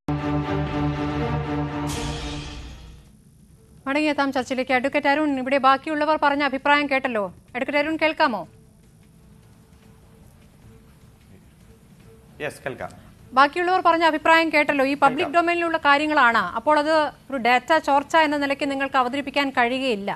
മടങ്ങിയെത്താം ചർച്ചയിലേക്ക് അഡ്വക്കേറ്റ് അരുൺ ഇവിടെ ബാക്കിയുള്ളവർ പറഞ്ഞ അഭിപ്രായം കേട്ടല്ലോ അഡ്വക്കേറ്റ് അരുൺ കേൾക്കാമോ യെസ് കേൾക്കാം ബാക്കിയുള്ളവർ പറഞ്ഞ അഭിപ്രായം കേട്ടല്ലോ ഈ പബ്ലിക് ഡൊമൈനിലുള്ള കാര്യങ്ങളാണ് അപ്പോൾ അത് ഒരു ഡാറ്റ ചോർച്ച എന്ന നിലയ്ക്ക് നിങ്ങൾക്ക് അവതരിപ്പിക്കാൻ കഴിയുകയില്ല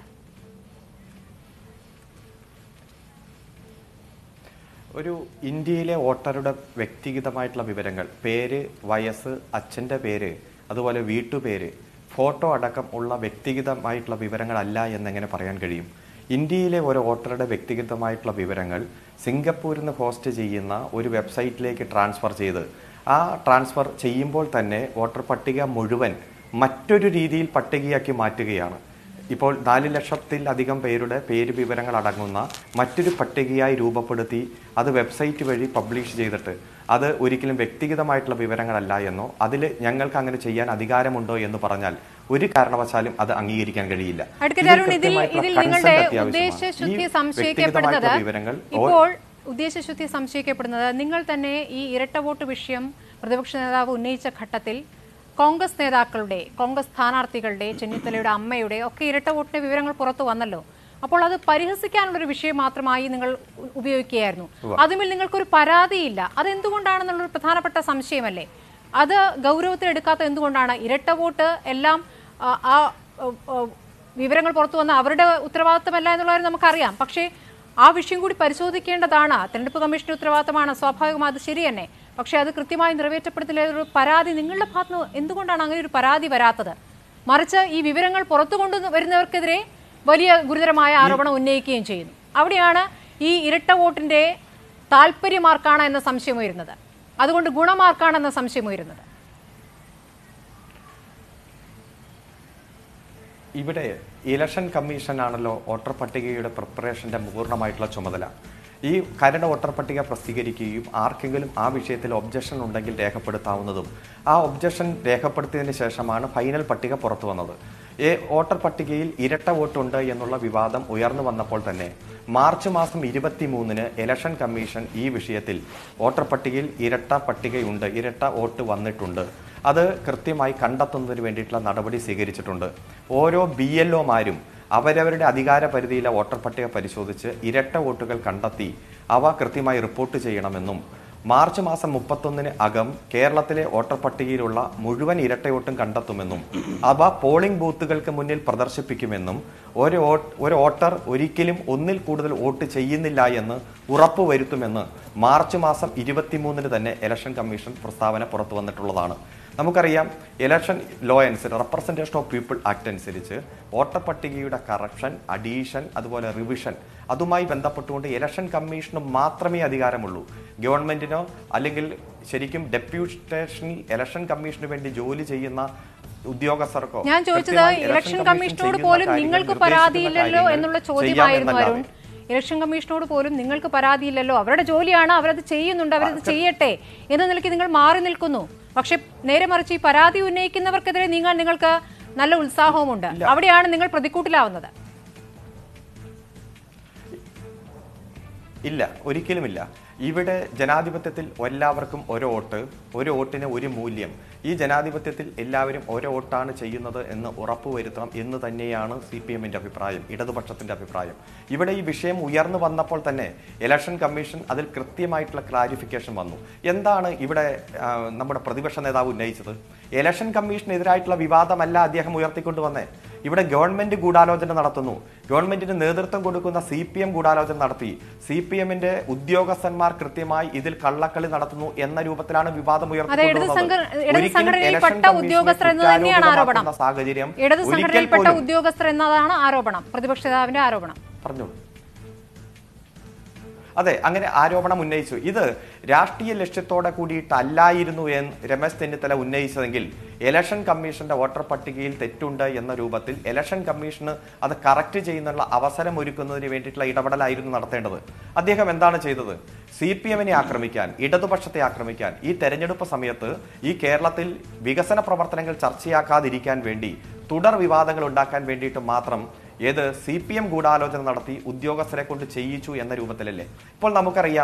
ഒരു ഇന്ത്യയിലെ വോട്ടറുടെ വ്യക്തിഗതമായിട്ടുള്ള വിവരങ്ങൾ പേര് വയസ്സ് അച്ഛൻ്റെ പേര് അതുപോലെ വീട്ടുപേര് ഫോട്ടോ അടക്കം ഉള്ള വ്യക്തിഗതമായിട്ടുള്ള വിവരങ്ങളല്ല എന്നെങ്ങനെ പറയാൻ കഴിയും ഇന്ത്യയിലെ ഒരു വോട്ടറുടെ വ്യക്തിഗതമായിട്ടുള്ള വിവരങ്ങൾ സിംഗപ്പൂരിൽ നിന്ന് ഹോസ്റ്റ് ചെയ്യുന്ന ഒരു വെബ്സൈറ്റിലേക്ക് ട്രാൻസ്ഫർ ചെയ്ത് ആ ട്രാൻസ്ഫർ ചെയ്യുമ്പോൾ തന്നെ വോട്ടർ പട്ടിക മുഴുവൻ മറ്റൊരു രീതിയിൽ പട്ടികയാക്കി മാറ്റുകയാണ് ഇപ്പോൾ നാല് ലക്ഷത്തിലധികം പേരുടെ പേര് വിവരങ്ങൾ അടങ്ങുന്ന മറ്റൊരു പട്ടികയായി രൂപപ്പെടുത്തി അത് വെബ്സൈറ്റ് വഴി പബ്ലിഷ് ചെയ്തിട്ട് അത് ഒരിക്കലും വ്യക്തിഗതമായിട്ടുള്ള വിവരങ്ങളല്ല എന്നോ അതിൽ ഞങ്ങൾക്ക് അങ്ങനെ ചെയ്യാൻ അധികാരമുണ്ടോ എന്ന് പറഞ്ഞാൽ ഒരു കാരണവശാലും അത് അംഗീകരിക്കാൻ കഴിയില്ല അഡ്വക്കേറ്റ് അരുൺ ഇതിൽ കൃത്യമായിട്ടുള്ള ഇതിൽ consent നിങ്ങളുടെ അത്യാവശ്യമാണ്. ഉദ്ദേശശുദ്ധി ഈ സംശയിക്കപ്പെടുന്നത് വ്യക്തിഗതമായിട്ടുള്ള വിവരങ്ങൾ ഓ- ഇപ്പോൾ ഉദ്ദേശശുദ്ധി സംശയിക്കപ്പെടുന്നത് നിങ്ങൾ തന്നെ ഈ ഇരട്ട വോട്ട് വിഷയം പ്രതിപക്ഷ നേതാവ് ഉന്നയിച്ച ഘട്ടത്തിൽ കോൺഗ്രസ് നേതാക്കളുടെ കോൺഗ്രസ് സ്ഥാനാർത്ഥികളുടെ ചെന്നിത്തലയുടെ അമ്മയുടെ ഒക്കെ ഇരട്ട വോട്ടിന്റെ വിവരങ്ങൾ പുറത്തു വന്നല്ലോ അപ്പോൾ അത് പരിഹസിക്കാനുള്ള ഒരു വിഷയം മാത്രമായി നിങ്ങൾ ഉ- ഉപയോഗിക്കുകയായിരുന്നു അതുമിൽ നിങ്ങൾക്കൊരു പരാതിയില്ല അതെന്തുകൊണ്ടാണെന്നുള്ളൊരു പ്രധാനപ്പെട്ട സംശയമല്ലേ അത് ഗൗരവത്തിലെടുക്കാത്ത എന്തുകൊണ്ടാണ് ഇരട്ട വോട്ട് എല്ലാം ആ, ആ ആ, ആ, വിവരങ്ങൾ പുറത്തു വന്ന അവരുടെ ഉത്തരവാദിത്തമല്ല എന്നുള്ള കാര്യം നമുക്കറിയാം പക്ഷേ ആ വിഷയം കൂടി പരിശോധിക്കേണ്ടതാണ് തെരഞ്ഞെടുപ്പ് കമ്മീഷന്റെ ഉത്തരവാദിത്തമാണ് സ്വാഭാവികമായി അത് ശരി തന്നെ പക്ഷേ അത് കൃത്യമായി നിറവേറ്റപ്പെടുത്തില്ല ഒരു പരാതി നിങ്ങളുടെ ഭാഗത്ത് നിന്ന് എന്തുകൊണ്ടാണ് അങ്ങനെ ഒരു പരാതി വരാത്തത് മറിച്ച് ഈ വിവരങ്ങൾ പുറത്തു കൊണ്ടു വരുന്നവർക്കെതിരെ വലിയ ഗുരുതരമായ ആരോപണം ഉന്നയിക്കുകയും ചെയ്യുന്നു അവിടെയാണ് ഈ ഇരട്ട വോട്ടിന്റെ താല്പര്യമാർക്കാണ് എന്ന സംശയം ഉയരുന്നത് അതുകൊണ്ട് ഗുണമാർക്കാണെന്ന സംശയം ഉയരുന്നത് ഇവിടെ ഇലക്ഷൻ കമ്മീഷനാണല്ലോ വോട്ടർ പട്ടികയുടെ പ്രിപ്പറേഷന്റെ പൂർണ്ണമായിട്ടുള്ള ചുമതല ഈ കരട് വോട്ടർ പട്ടിക പ്രസിദ്ധീകരിക്കുകയും ആർക്കെങ്കിലും ആ വിഷയത്തിൽ ഒബ്ജക്ഷൻ ഉണ്ടെങ്കിൽ രേഖപ്പെടുത്താവുന്നതും ആ ഒബ്ജക്ഷൻ രേഖപ്പെടുത്തിയതിന് ശേഷമാണ് ഫൈനൽ പട്ടിക പുറത്തു വന്നത് ഈ വോട്ടർ പട്ടികയിൽ ഇരട്ട വോട്ടുണ്ട് എന്നുള്ള വിവാദം ഉയർന്നു വന്നപ്പോൾ തന്നെ മാർച്ച് മാസം ഇരുപത്തി മൂന്നിന് ഇലക്ഷൻ കമ്മീഷൻ ഈ വിഷയത്തിൽ വോട്ടർ പട്ടികയിൽ ഇരട്ട പട്ടികയുണ്ട് ഇരട്ട വോട്ട് വന്നിട്ടുണ്ട് അത് കൃത്യമായി കണ്ടെത്തുന്നതിന് വേണ്ടിയിട്ടുള്ള നടപടി സ്വീകരിച്ചിട്ടുണ്ട് ഓരോ ബി എൽ ഒമാരും അവരവരുടെ അധികാര പരിധിയിലെ വോട്ടർ പട്ടിക പരിശോധിച്ച് ഇരട്ട വോട്ടുകൾ കണ്ടെത്തി അവ കൃത്യമായി റിപ്പോർട്ട് ചെയ്യണമെന്നും മാർച്ച് മാസം മുപ്പത്തൊന്നിന് അകം കേരളത്തിലെ വോട്ടർ പട്ടികയിലുള്ള മുഴുവൻ ഇരട്ട വോട്ടും കണ്ടെത്തുമെന്നും അവ പോളിംഗ് ബൂത്തുകൾക്ക് മുന്നിൽ പ്രദർശിപ്പിക്കുമെന്നും ഒരു വോട്ട് ഒരു വോട്ടർ ഒരിക്കലും ഒന്നിൽ കൂടുതൽ വോട്ട് ചെയ്യുന്നില്ല എന്ന് ഉറപ്പുവരുത്തുമെന്ന് മാർച്ച് മാസം ഇരുപത്തിമൂന്നിന് തന്നെ ഇലക്ഷൻ കമ്മീഷൻ പ്രസ്താവന പുറത്തു വന്നിട്ടുള്ളതാണ് നമുക്കറിയാം ഇലക്ഷൻ ലോ അനുസരിച്ച് റെപ്രസെൻറ്റേഷൻ ഓഫ് പീപ്പിൾ ആക്ട് അനുസരിച്ച് വോട്ടർ പട്ടികയുടെ കറക്ഷൻ അഡീഷൻ അതുപോലെ റിവിഷൻ അതുമായി ബന്ധപ്പെട്ടുകൊണ്ട് ഇലക്ഷൻ കമ്മീഷന് മാത്രമേ അധികാരമുള്ളൂ ഗവൺമെന്റിനോ അല്ലെങ്കിൽ ശരിക്കും ഡെപ്യൂട്ടേഷനിൽ ഇലക്ഷൻ കമ്മീഷന് വേണ്ടി ജോലി ചെയ്യുന്ന ഉദ്യോഗസ്ഥർക്കോ ഞാൻ ചോദിച്ചത് കൃത്യമായി ഇലക്ഷൻ കമ്മീഷൻ കമ്മീഷനോട് ചെയ്യുന്ന പോലും കാര്യങ്ങൾ, നിങ്ങൾക്ക് നിർദ്ദേശിക്കുന്ന പരാതിയില്ലല്ലോ കാര്യങ്ങൾ എന്നുള്ള ചോദ്യമായിരുന്നു ചെയ്യാമെന്നല്ലാതെ. അരുൺ ഇലക്ഷൻ കമ്മീഷനോട് പോലും നിങ്ങൾക്ക് പരാതിയില്ലല്ലോ അവരുടെ ജോലിയാണ് അവരത് ചെയ്യുന്നുണ്ട് അവരത് ചെയ്യട്ടെ എന്ന നിലയ്ക്ക് നിങ്ങൾ മാറി നിൽക്കുന്നു പക്ഷെ നേരെ മറിച്ച് ഈ പരാതി ഉന്നയിക്കുന്നവർക്കെതിരെ നീങ്ങാൻ നിങ്ങൾക്ക് നല്ല ഉത്സാഹവുമുണ്ട് അവിടെയാണ് നിങ്ങൾ പ്രതിക്കൂട്ടിലാവുന്നത് ഇല്ല ഒരിക്കലുമില്ല ഇവിടെ ജനാധിപത്യത്തിൽ എല്ലാവർക്കും ഒരു വോട്ട് ഒരു വോട്ടിന് ഒരു മൂല്യം ഈ ജനാധിപത്യത്തിൽ എല്ലാവരും ഓരോ വോട്ടാണ് ചെയ്യുന്നത് എന്ന് ഉറപ്പുവരുത്തണം എന്ന് തന്നെയാണ് സി പി എമ്മിന്റെ അഭിപ്രായം ഇടതുപക്ഷത്തിന്റെ അഭിപ്രായം ഇവിടെ ഈ വിഷയം ഉയർന്നു വന്നപ്പോൾ തന്നെ ഇലക്ഷൻ കമ്മീഷൻ അതിൽ കൃത്യമായിട്ടുള്ള ക്ലാരിഫിക്കേഷൻ വന്നു എന്താണ് ഇവിടെ ആ, നമ്മുടെ പ്രതിപക്ഷ നേതാവ് ഉന്നയിച്ചത് ഇലക്ഷൻ കമ്മീഷനെതിരായിട്ടുള്ള വിവാദമല്ല അദ്ദേഹം ഉയർത്തിക്കൊണ്ടുവന്നേ ഇവിടെ ഗവൺമെന്റ് ഗൂഢാലോചന നടത്തുന്നു ഗവൺമെന്റിന് നേതൃത്വം കൊടുക്കുന്ന സി പി എം ഗൂഢാലോചന നടത്തി സി പി എമ്മിന്റെ ഉദ്യോഗസ്ഥന്മാർ കൃത്യമായി ഇതിൽ കള്ളക്കളി നടത്തുന്നു എന്ന രൂപത്തിലാണ് വിവാദം അതെ ഇടത് സംഘ ഇടത് ഒരിക്കലും സംഘടനയിൽപ്പെട്ട ഇലക്ഷൻ കമ്മീഷനെ ഉദ്യോഗസ്ഥർ എന്ന് തന്നെയാണ് ആരോപണം കുറ്റാരോപിതമാക്കുന്ന സാഹചര്യം ഇടത് ഒരിക്കൽ സംഘടനയിൽപ്പെട്ട പോലും ഉദ്യോഗസ്ഥർ എന്നതാണ് ആരോപണം പ്രതിപക്ഷ നേതാവിന്റെ ആരോപണം പറഞ്ഞോളൂ അതെ അങ്ങനെ ആരോപണം ഉന്നയിച്ചു ഇത് രാഷ്ട്രീയ ലക്ഷ്യത്തോടെ കൂടിയിട്ടല്ലായിരുന്നു എന്ന് രമേശ് ചെന്നിത്തല ഉന്നയിച്ചതെങ്കിൽ ഇലക്ഷൻ കമ്മീഷന്റെ വോട്ടർ പട്ടികയിൽ തെറ്റുണ്ട് എന്ന രൂപത്തിൽ ഇലക്ഷൻ കമ്മീഷന് അത് കറക്റ്റ് ചെയ്യുന്നുള്ള അവസരം ഒരുക്കുന്നതിന് വേണ്ടിയിട്ടുള്ള ഇടപെടലായിരുന്നു നടത്തേണ്ടത് അദ്ദേഹം എന്താണ് ചെയ്തത് സി പി എമ്മിനെ ആക്രമിക്കാൻ ഇടതുപക്ഷത്തെ ആക്രമിക്കാൻ ഈ തെരഞ്ഞെടുപ്പ് സമയത്ത് ഈ കേരളത്തിൽ വികസന പ്രവർത്തനങ്ങൾ ചർച്ചയാക്കാതിരിക്കാൻ വേണ്ടി തുടർ വിവാദങ്ങൾ ഉണ്ടാക്കാൻ വേണ്ടിയിട്ട് മാത്രം ഏത് സി പി എം ഗൂഢാലോചന നടത്തി ഉദ്യോഗസ്ഥരെ കൊണ്ട് ചെയ്യിച്ചു എന്ന രൂപത്തിലല്ലേ ഇപ്പോൾ നമുക്കറിയാം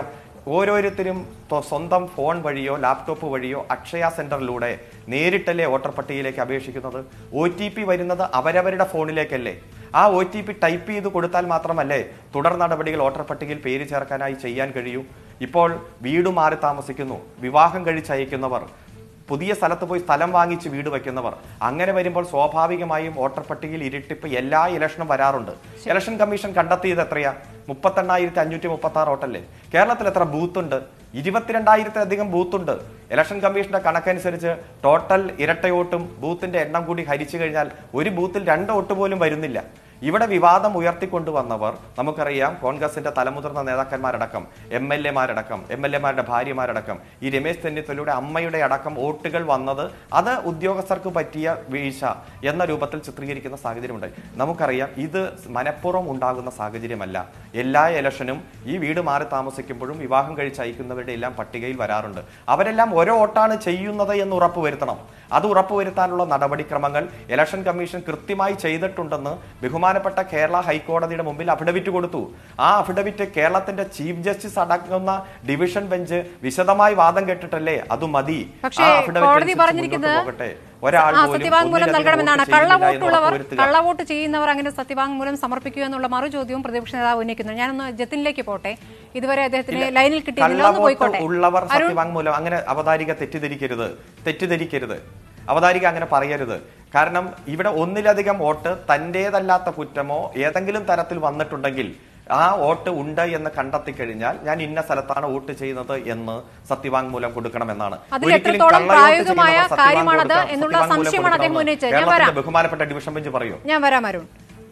ഓരോരുത്തരും തൊ- സ്വന്തം ഫോൺ വഴിയോ ലാപ്ടോപ്പ് വഴിയോ അക്ഷയ സെന്ററിലൂടെ നേരിട്ടല്ലേ വോട്ടർ പട്ടികയിലേക്ക് അപേക്ഷിക്കുന്നത് ഒ ടി പി വരുന്നത് അവരവരുടെ ഫോണിലേക്കല്ലേ ആ ഒ ടി പി ടൈപ്പ് ചെയ്ത് കൊടുത്താൽ മാത്രമല്ലേ തുടർ നടപടികൾ വോട്ടർ പട്ടികയിൽ പേര് ചേർക്കാനായി ചെയ്യാൻ കഴിയൂ ഇപ്പോൾ വീട് മാറി താമസിക്കുന്നു വിവാഹം കഴിച്ചയക്കുന്നവർ പുതിയ സ്ഥലത്ത് പോയി സ്ഥലം വാങ്ങിച്ച് വീട് വെക്കുന്നവർ അങ്ങനെ വരുമ്പോൾ സ്വാഭാവികമായും വോട്ടർ പട്ടികയിൽ ഇരട്ടിപ്പ് എല്ലാ ഇലക്ഷനും വരാറുണ്ട് ഇലക്ഷൻ കമ്മീഷൻ കണ്ടെത്തിയത് എത്രയാ മുപ്പത്തെണ്ണായിരത്തി അഞ്ഞൂറ്റി മുപ്പത്തി ആറ് വോട്ടല്ലേ കേരളത്തിൽ എത്ര ബൂത്ത് ഉണ്ട് ഇരുപത്തിരണ്ടായിരത്തിലധികം ബൂത്ത് ഉണ്ട് ഇലക്ഷൻ കമ്മീഷന്റെ കണക്കനുസരിച്ച് ടോട്ടൽ ഇരട്ട വോട്ടും ബൂത്തിന്റെ എണ്ണം കൂടി ഹരിച്ചു കഴിഞ്ഞാൽ ഒരു ബൂത്തിൽ രണ്ട് വോട്ട് പോലും വരുന്നില്ല ഇവിടെ വിവാദം ഉയർത്തിക്കൊണ്ടുവന്നവർ നമുക്കറിയാം കോൺഗ്രസിന്റെ തലമുതിർന്ന നേതാക്കന്മാരടക്കം എം എൽ എമാരടക്കം എം എൽ എമാരുടെ ഭാര്യമാരടക്കം ഈ രമേശ് ചെന്നിത്തലയുടെ അമ്മയുടെ അടക്കം വോട്ടുകൾ വന്നത് അത് ഉദ്യോഗസ്ഥർക്ക് പറ്റിയ വീഴ്ച എന്ന രൂപത്തിൽ ചിത്രീകരിക്കുന്ന സാഹചര്യമുണ്ട് നമുക്കറിയാം ഇത് മനഃപൂർവ്വം ഉണ്ടാകുന്ന സാഹചര്യമല്ല എല്ലാ ഇലക്ഷനും ഈ വീട് മാറി താമസിക്കുമ്പോഴും വിവാഹം കഴിച്ച് അയക്കുന്നവരുടെ എല്ലാം പട്ടികയിൽ വരാറുണ്ട് അവരെല്ലാം ഓരോ വോട്ടാണ് ചെയ്യുന്നത് എന്ന് ഉറപ്പുവരുത്തണം അത് ഉറപ്പുവരുത്താനുള്ള നടപടിക്രമങ്ങൾ ഇലക്ഷൻ കമ്മീഷൻ കൃത്യമായി ചെയ്തിട്ടുണ്ടെന്ന് ബഹുമാനപ്പെട്ട കേരള ഹൈക്കോടതിയുടെ മുമ്പിൽ അഫിഡവിറ്റ് കൊടുത്തു ആ അഫിഡവിറ്റ് കേരളത്തിന്റെ ചീഫ് ജസ്റ്റിസ് അടങ്ങുന്ന ഡിവിഷൻ ബെഞ്ച് വിശദമായി വാദം കേട്ടിട്ടല്ലേ അത് മതി പക്ഷേ ആ affidavit കോടതി അനുസരിച്ച് പറഞ്ഞിരിക്കുന്നത് മുന്നോട്ട് പോകട്ടെ ഒരാൾ ആ പോലും സത്യവാങ്മൂലം ഒന്നിലധികം നൽകണമെന്നാണ് വോട്ട് ചെയ്യുന്നില്ല എന്ന് കള്ളവോട്ടുള്ളവർ ഉറപ്പുവരുത്തുക. കള്ളവോട്ട് ചെയ്യുന്നവർ അങ്ങനെ സത്യവാങ്മൂലം സമർപ്പിക്കുക എന്നുള്ള മറു ചോദ്യവും പ്രതിപക്ഷ നേതാവ് ഉന്നയിക്കുന്നു ഞാനൊന്ന് ജത്തിനിലേക്ക് പോട്ടെ ഇതുവരെ അദ്ദേഹത്തിന് ലൈനിൽ കിട്ടിയില്ല ഒന്ന് കള്ളവോട്ട് പോയിക്കോട്ടെ ഉള്ളവർ അരുൺ സത്യവാങ്മൂലം അങ്ങനെ അവതാരിക തെറ്റിദ്ധരിക്കരുത് തെറ്റിദ്ധരിക്കരുത് അവതാരിക അങ്ങനെ പറയരുത് കാരണം ഇവിടെ ഒന്നിലധികം വോട്ട് തന്റേതല്ലാത്ത കുറ്റമോ ഏതെങ്കിലും തരത്തിൽ വന്നിട്ടുണ്ടെങ്കിൽ ആ വോട്ട് ഉണ്ട് എന്ന് കണ്ടെത്തി കഴിഞ്ഞാൽ ഞാൻ ഇന്ന സ്ഥലത്താണ് വോട്ട് ചെയ്യുന്നത് എന്ന് സത്യവാങ്മൂലം കൊടുക്കണമെന്നാണ് അതിൽ ഒരിക്കലും എത്രത്തോളം കള്ളവോട്ട് പ്രായോഗികമായ ചെയ്യുന്നവർ സത്യവാങ്മൂലം കാര്യമാണത് കൊടുക്കണം. എന്നുള്ള സത്യവാങ്മൂലം സംശയമാണ് അദ്ദേഹം കൊടുക്കണമെന്ന് ഉന്നയിച്ചത്. ഞാൻ കേരളത്തിന്റെ വരാം. ബഹുമാനപ്പെട്ട ഡിവിഷൻ ബെഞ്ച് പറയൂ ഞാൻ വരാം അരുൺ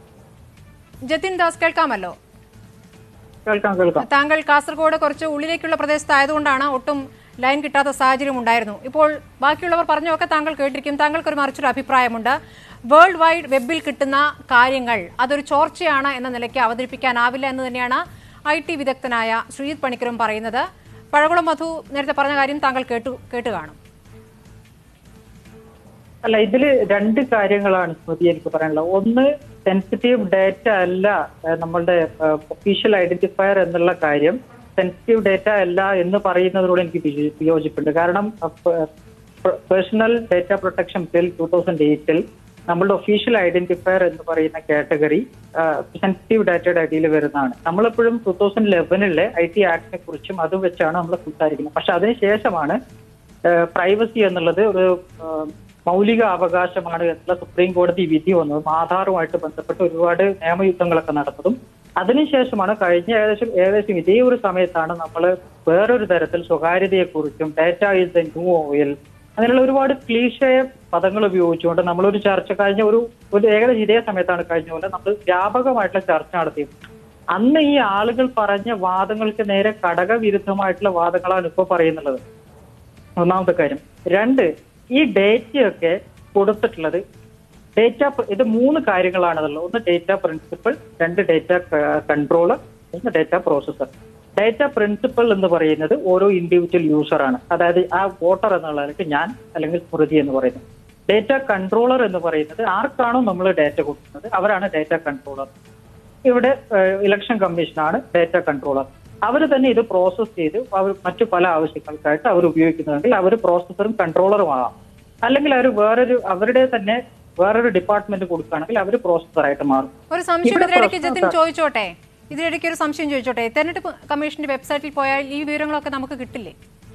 ജതിൻ ദാസ് കേൾക്കാമല്ലോ കേൾക്കാം കേൾക്കാം താങ്കൾ കാസർഗോഡ് കുറച്ച് ഉള്ളിലേക്കുള്ള പ്രദേശത്തായതുകൊണ്ടാണ് ഒട്ടും ലൈൻ കിട്ടാത്ത സാഹചര്യം ഉണ്ടായിരുന്നു ഇപ്പോൾ ബാക്കിയുള്ളവർ പറഞ്ഞൊക്കെ താങ്കൾ കേട്ടിരിക്കും താങ്കൾക്ക് ഒരു മറിച്ചൊരു അഭിപ്രായമുണ്ട് വേൾഡ് വൈഡ് വെബിൽ കിട്ടുന്ന കാര്യങ്ങൾ അതൊരു ചോർച്ചയാണ് എന്ന നിലയ്ക്ക് അവതരിപ്പിക്കാനാവില്ല എന്ന് തന്നെയാണ് ഐ ടി വിദഗ്ധനായ ശ്രീജിത് പണിക്കരും പറയുന്നത് പഴകുളം മധു നേരത്തെ പറഞ്ഞ കാര്യം താങ്കൾ കേട്ടു കേട്ട് കാണും അല്ല ഇതില് രണ്ട് കാര്യങ്ങളാണ് സ്മൃതി എനിക്ക് പറയാനുള്ളത് ഒന്ന് സെൻസിറ്റീവ് ഡേറ്റ അല്ല ഏഹ്, നമ്മളുടെ ഒഫീഷ്യൽ ഐഡന്റിഫയർ എന്നുള്ള കാര്യം സെൻസിറ്റീവ് ഡേറ്റ അല്ല എന്ന് പറയുന്നതിനോട് എനിക്ക് വിയോ- വിയോജിപ്പുണ്ട് കാരണം personal data protection bill two thousand എയ്റ്റിൽ നമ്മളുടെ ഒഫീഷ്യൽ ഐഡന്റിഫയർ എന്ന് പറയുന്ന കാറ്റഗറി സെൻസിറ്റീവ് ഡാറ്റയുടെ അടിയിൽ വരുന്നതാണ് നമ്മളെപ്പോഴും ടൂ തൗസൻഡ് ലെവനിലെ ഐ ടി ആക്ടിനെ കുറിച്ചും അത് വെച്ചാണ് നമ്മൾ സംസാരിക്കുന്നത് പക്ഷെ അതിനുശേഷമാണ് പ്രൈവസി എന്നുള്ളത് ഒരു ഏഹ്, മൗലിക അവകാശമാണ് എന്നുള്ള സുപ്രീം കോടതി വിധി വന്നതും ആധാറുമായിട്ട് ബന്ധപ്പെട്ട് ഒരുപാട് നിയമയുദ്ധങ്ങളൊക്കെ നടന്നതും അതിനുശേഷമാണ് കഴിഞ്ഞ ഏകദേശം ഏകദേശം ഇതേ ഒരു സമയത്താണ് നമ്മൾ വേറൊരു തരത്തിൽ സ്വകാര്യതയെക്കുറിച്ചും data is the new oil അങ്ങനെയുള്ള ഒരുപാട് ക്ലീശയ പദങ്ങൾ ഉപയോഗിച്ചുകൊണ്ട് നമ്മളൊരു ചർച്ച കഴിഞ്ഞ ഒരു ഒരു ഏകദേശം ഇതേ സമയത്താണ് കഴിഞ്ഞ പോലെ നമ്മൾ വ്യാപകമായിട്ടുള്ള ചർച്ച നടത്തിയത് അന്ന് ഈ ആളുകൾ പറഞ്ഞ വാദങ്ങൾക്ക് നേരെ ഘടകവിരുദ്ധമായിട്ടുള്ള വാദങ്ങളാണ് ഇപ്പോൾ പറയുന്നുള്ളത് ഒന്നാമത്തെ കാര്യം രണ്ട് ഈ ഡേറ്റയൊക്കെ കൊടുത്തിട്ടുള്ളത് ഡേറ്റ ഇത് മൂന്ന് കാര്യങ്ങളാണ് അതുള്ളത് ഒന്ന് ഡേറ്റ പ്രിൻസിപ്പൾ രണ്ട് ഡേറ്റ കൺട്രോളർ ഒന്ന് ഡേറ്റ പ്രോസസർ ഡേറ്റ പ്രിൻസിപ്പൾ എന്ന് പറയുന്നത് ഓരോ ഇൻഡിവിജ്വൽ യൂസറാണ് അതായത് ആ വോട്ടർ എന്നുള്ളതിലേക്ക് ഞാൻ അല്ലെങ്കിൽ സ്മൃതി എന്ന് പറയുന്നത് ഡേറ്റ കൺട്രോളർ എന്ന് പറയുന്നത് ആർക്കാണോ നമ്മൾ ഡേറ്റ കൊടുക്കുന്നത് അവരാണ് ഡേറ്റ കൺട്രോളർ ഇവിടെ ഇലക്ഷൻ കമ്മീഷനാണ് ഡേറ്റ കൺട്രോളർ അവർ തന്നെ ഇത് പ്രോസസ് ചെയ്ത് അവർ മറ്റു പല ആവശ്യങ്ങൾക്കായിട്ട് അവർ ഉപയോഗിക്കുന്നുണ്ടെങ്കിൽ അവർ പ്രോസസ്സറും കൺട്രോളറും ആകാം അല്ലെങ്കിൽ അവർ വേറൊരു അവരുടെ തന്നെ വേറൊരു ഡിപ്പാർട്ട്മെന്റ് കൊടുക്കുകയാണെങ്കിൽ അവർ പ്രോസസ്സറായിട്ട് മാറും ഒരു സംശയം ഇവിടെ ഇതിനിടയ്ക്ക് പ്രശ്നം ജതിൻ സാർ- ചോദിച്ചോട്ടെ ഇതിനിടയ്ക്ക് ഒരു സംശയം ചോദിച്ചോട്ടെ തെരഞ്ഞെടുപ്പ് കമ്മീഷന്റെ വെബ്സൈറ്റിൽ പോയാൽ ഈ വിവരങ്ങളൊക്കെ നമുക്ക് കിട്ടില്ലേ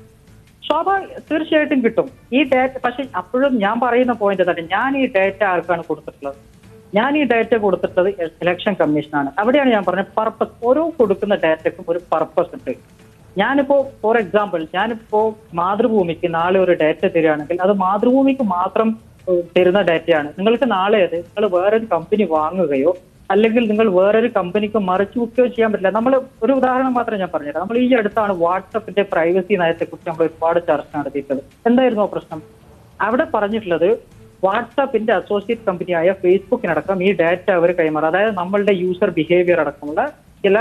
സ്വാഭാവിക തീർച്ചയായിട്ടും കിട്ടും ഈ ഡാറ്റ പക്ഷെ അപ്പോഴും ഞാൻ പറയുന്ന പോയിന്റ് തന്നെ ഞാൻ ഈ ഡാറ്റ ആർക്കാണ് കൊടുത്തിട്ടുള്ളത് ഞാൻ ഈ ഡാറ്റ കൊടുത്തിട്ടുള്ളത് ഇലക്ഷൻ കമ്മീഷനാണ് അവിടെയാണ് ഞാൻ പറഞ്ഞത് പർപ്പസ് ഓരോ കൊടുക്കുന്ന ഡാറ്റയ്ക്കും ഒരു പർപ്പസ് ഉണ്ട് ഞാനിപ്പോ ഫോർ എക്സാമ്പിൾ ഞാനിപ്പോ മാതൃഭൂമിക്ക് നാളെ ഒരു ഡാറ്റ തരികയാണെങ്കിൽ അത് മാതൃഭൂമിക്ക് മാത്രം ഏഹ്, തരുന്ന ഡാറ്റയാണ് നിങ്ങൾക്ക് നാളെ അത് നിങ്ങൾ വേറൊരു കമ്പനി വാങ്ങുകയോ അല്ലെങ്കിൽ നിങ്ങൾ വേറൊരു കമ്പനിക്ക് മറിച്ചു വിൽക്കുകയോ ചെയ്യാൻ പറ്റില്ല നമ്മൾ ഒരു ഉദാഹരണം മാത്രം ഞാൻ പറഞ്ഞുതരാം നമ്മൾ ഈ അടുത്താണ് വാട്സപ്പിന്റെ പ്രൈവസി നയത്തെക്കുറിച്ച് നമ്മൾ ഒരുപാട് ചർച്ച നടത്തിയിട്ടുള്ളത് എന്തായിരുന്നു ആ പ്രശ്നം അവിടെ പറഞ്ഞിട്ടുള്ളത് വാട്സാപ്പിന്റെ അസോസിയേറ്റ് കമ്പനിയായ ഫേസ്ബുക്കിനടക്കം ഈ ഡാറ്റ അവർ കൈമാറും അതായത് നമ്മളുടെ യൂസർ ബിഹേവിയർ അടക്കമുള്ള ചില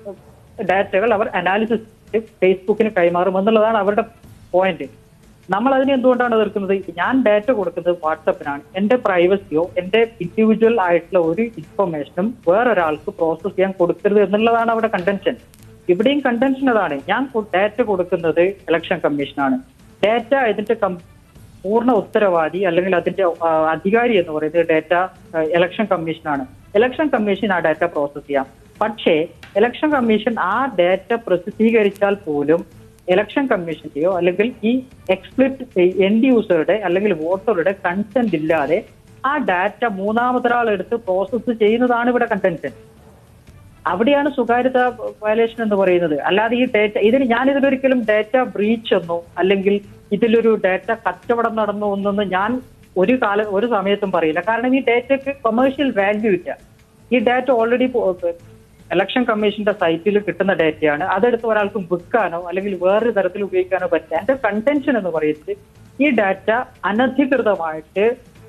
ഡാറ്റകൾ അവർ അനാലിസിസ് ഫേസ്ബുക്കിന് കൈമാറും എന്നുള്ളതാണ് അവരുടെ പോയിന്റ് നമ്മൾ അതിനെ എന്തുകൊണ്ടാണ് എതിർക്കുന്നത് ഞാൻ ഡാറ്റ കൊടുക്കുന്നത് വാട്സപ്പിനാണ് എന്റെ പ്രൈവസിയോ എന്റെ ഇൻഡിവിജ്വൽ ആയിട്ടുള്ള ഒരു ഇൻഫർമേഷനും വേറൊരാൾക്ക് പ്രോസസ് ചെയ്യാൻ കൊടുക്കരുത് എന്നുള്ളതാണ് അവിടെ കണ്ടൻഷൻ ഇവിടെയും കണ്ടൻഷൻ അതാണ് ഞാൻ ഡാറ്റ കൊടുക്കുന്നത് ഇലക്ഷൻ കമ്മീഷനാണ് ഡാറ്റ ഇതിന്റെ കം- പൂർണ്ണ ഉത്തരവാദി അല്ലെങ്കിൽ അതിന്റെ ആ, അധികാരി എന്ന് പറയുന്നത് ഡാറ്റ ഇലക്ഷൻ കമ്മീഷനാണ് ഇലക്ഷൻ കമ്മീഷൻ ആ ഡാറ്റ പ്രോസസ് ചെയ്യാം പക്ഷേ ഇലക്ഷൻ കമ്മീഷൻ ആ ഡാറ്റ പ്രസിദ്ധീകരിച്ചാൽ പോലും ഇലക്ഷൻ കമ്മീഷന്റെയോ അല്ലെങ്കിൽ ഈ എക്സ്പ്ലിറ്റ് എൻഡ് യൂസറുടെ അല്ലെങ്കിൽ വോട്ടറുടെ കൺസെന്റ് ഇല്ലാതെ ആ ഡാറ്റ മൂന്നാമതൊരാൾ എടുത്ത് പ്രോസസ്സ് ചെയ്യുന്നതാണ് ഇവിടെ കണ്ടൻഷൻ അവിടെയാണ് സ്വകാര്യത വയലേഷൻ എന്ന് പറയുന്നത് അല്ലാതെ ഈ ഡേറ്റ ഇതിന് ഞാൻ ഇതിലൊരിക്കലും ഡാറ്റ ബ്രീച്ച് എന്നോ അല്ലെങ്കിൽ ഇതിലൊരു ഡാറ്റ കച്ചവടം നടന്നോ എന്നൊന്നും ഞാൻ ഒരു കാല ഒരു സമയത്തും പറയില്ല കാരണം ഈ ഡാറ്റയ്ക്ക് കൊമേഴ്ഷ്യൽ വാല്യൂ ഇല്ല ഈ ഡാറ്റ ഓൾറെഡി ഇലക്ഷൻ കമ്മീഷന്റെ സൈറ്റിൽ കിട്ടുന്ന ഡാറ്റയാണ് അതെടുത്ത് ഒരാൾക്ക് വിൽക്കാനോ അല്ലെങ്കിൽ വേറൊരു തരത്തിൽ ഉപയോഗിക്കാനോ പറ്റില്ല എന്റെ കണ്ടൻഷൻ എന്ന് പറയുന്നത് ഈ ഡാറ്റ അനധികൃതമായിട്ട്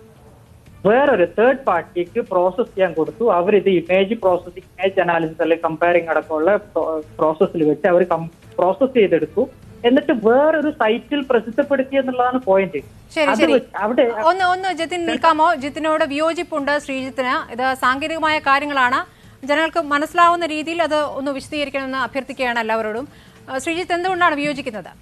വേറൊരു തേർഡ് പാർട്ടിക്ക് പ്രോസസ് ചെയ്യാൻ കൊടുത്തു അവർ ഇത് ഇമേജ് പ്രോസസ്സിംഗ് ഇമേജ് അനാലിസിസ് അല്ലെങ്കിൽ കമ്പയറിംഗ് അടക്കമുള്ള പ്രോസസ്സിൽ വെച്ച് അവർ പ്രോസസ് ചെയ്തെടുത്തു എന്നിട്ട് വേറൊരു സൈറ്റിൽ പ്രസിദ്ധപ്പെടുത്തി എന്നുള്ളതാണ് പോയിന്റ് ശരി അത് ശരി വെച്ച് അവിടെ ഒന്ന് ഒന്ന് ജിതിൻ നിൽക്കാമോ ജിത്തിനോട് വിയോജിപ്പുണ്ട് ശ്രീജിത്തിന് ഇത് സാങ്കേതികമായ കാര്യങ്ങളാണ് ജനങ്ങൾക്ക് മനസ്സിലാവുന്ന രീതിയിൽ അത് ഒന്ന് വിശദീകരിക്കണമെന്ന് അഭ്യർത്ഥിക്കുകയാണ് എല്ലാവരോടും ആ, ശ്രീജിത്ത് എന്തുകൊണ്ടാണ് വിയോജിക്കുന്നത്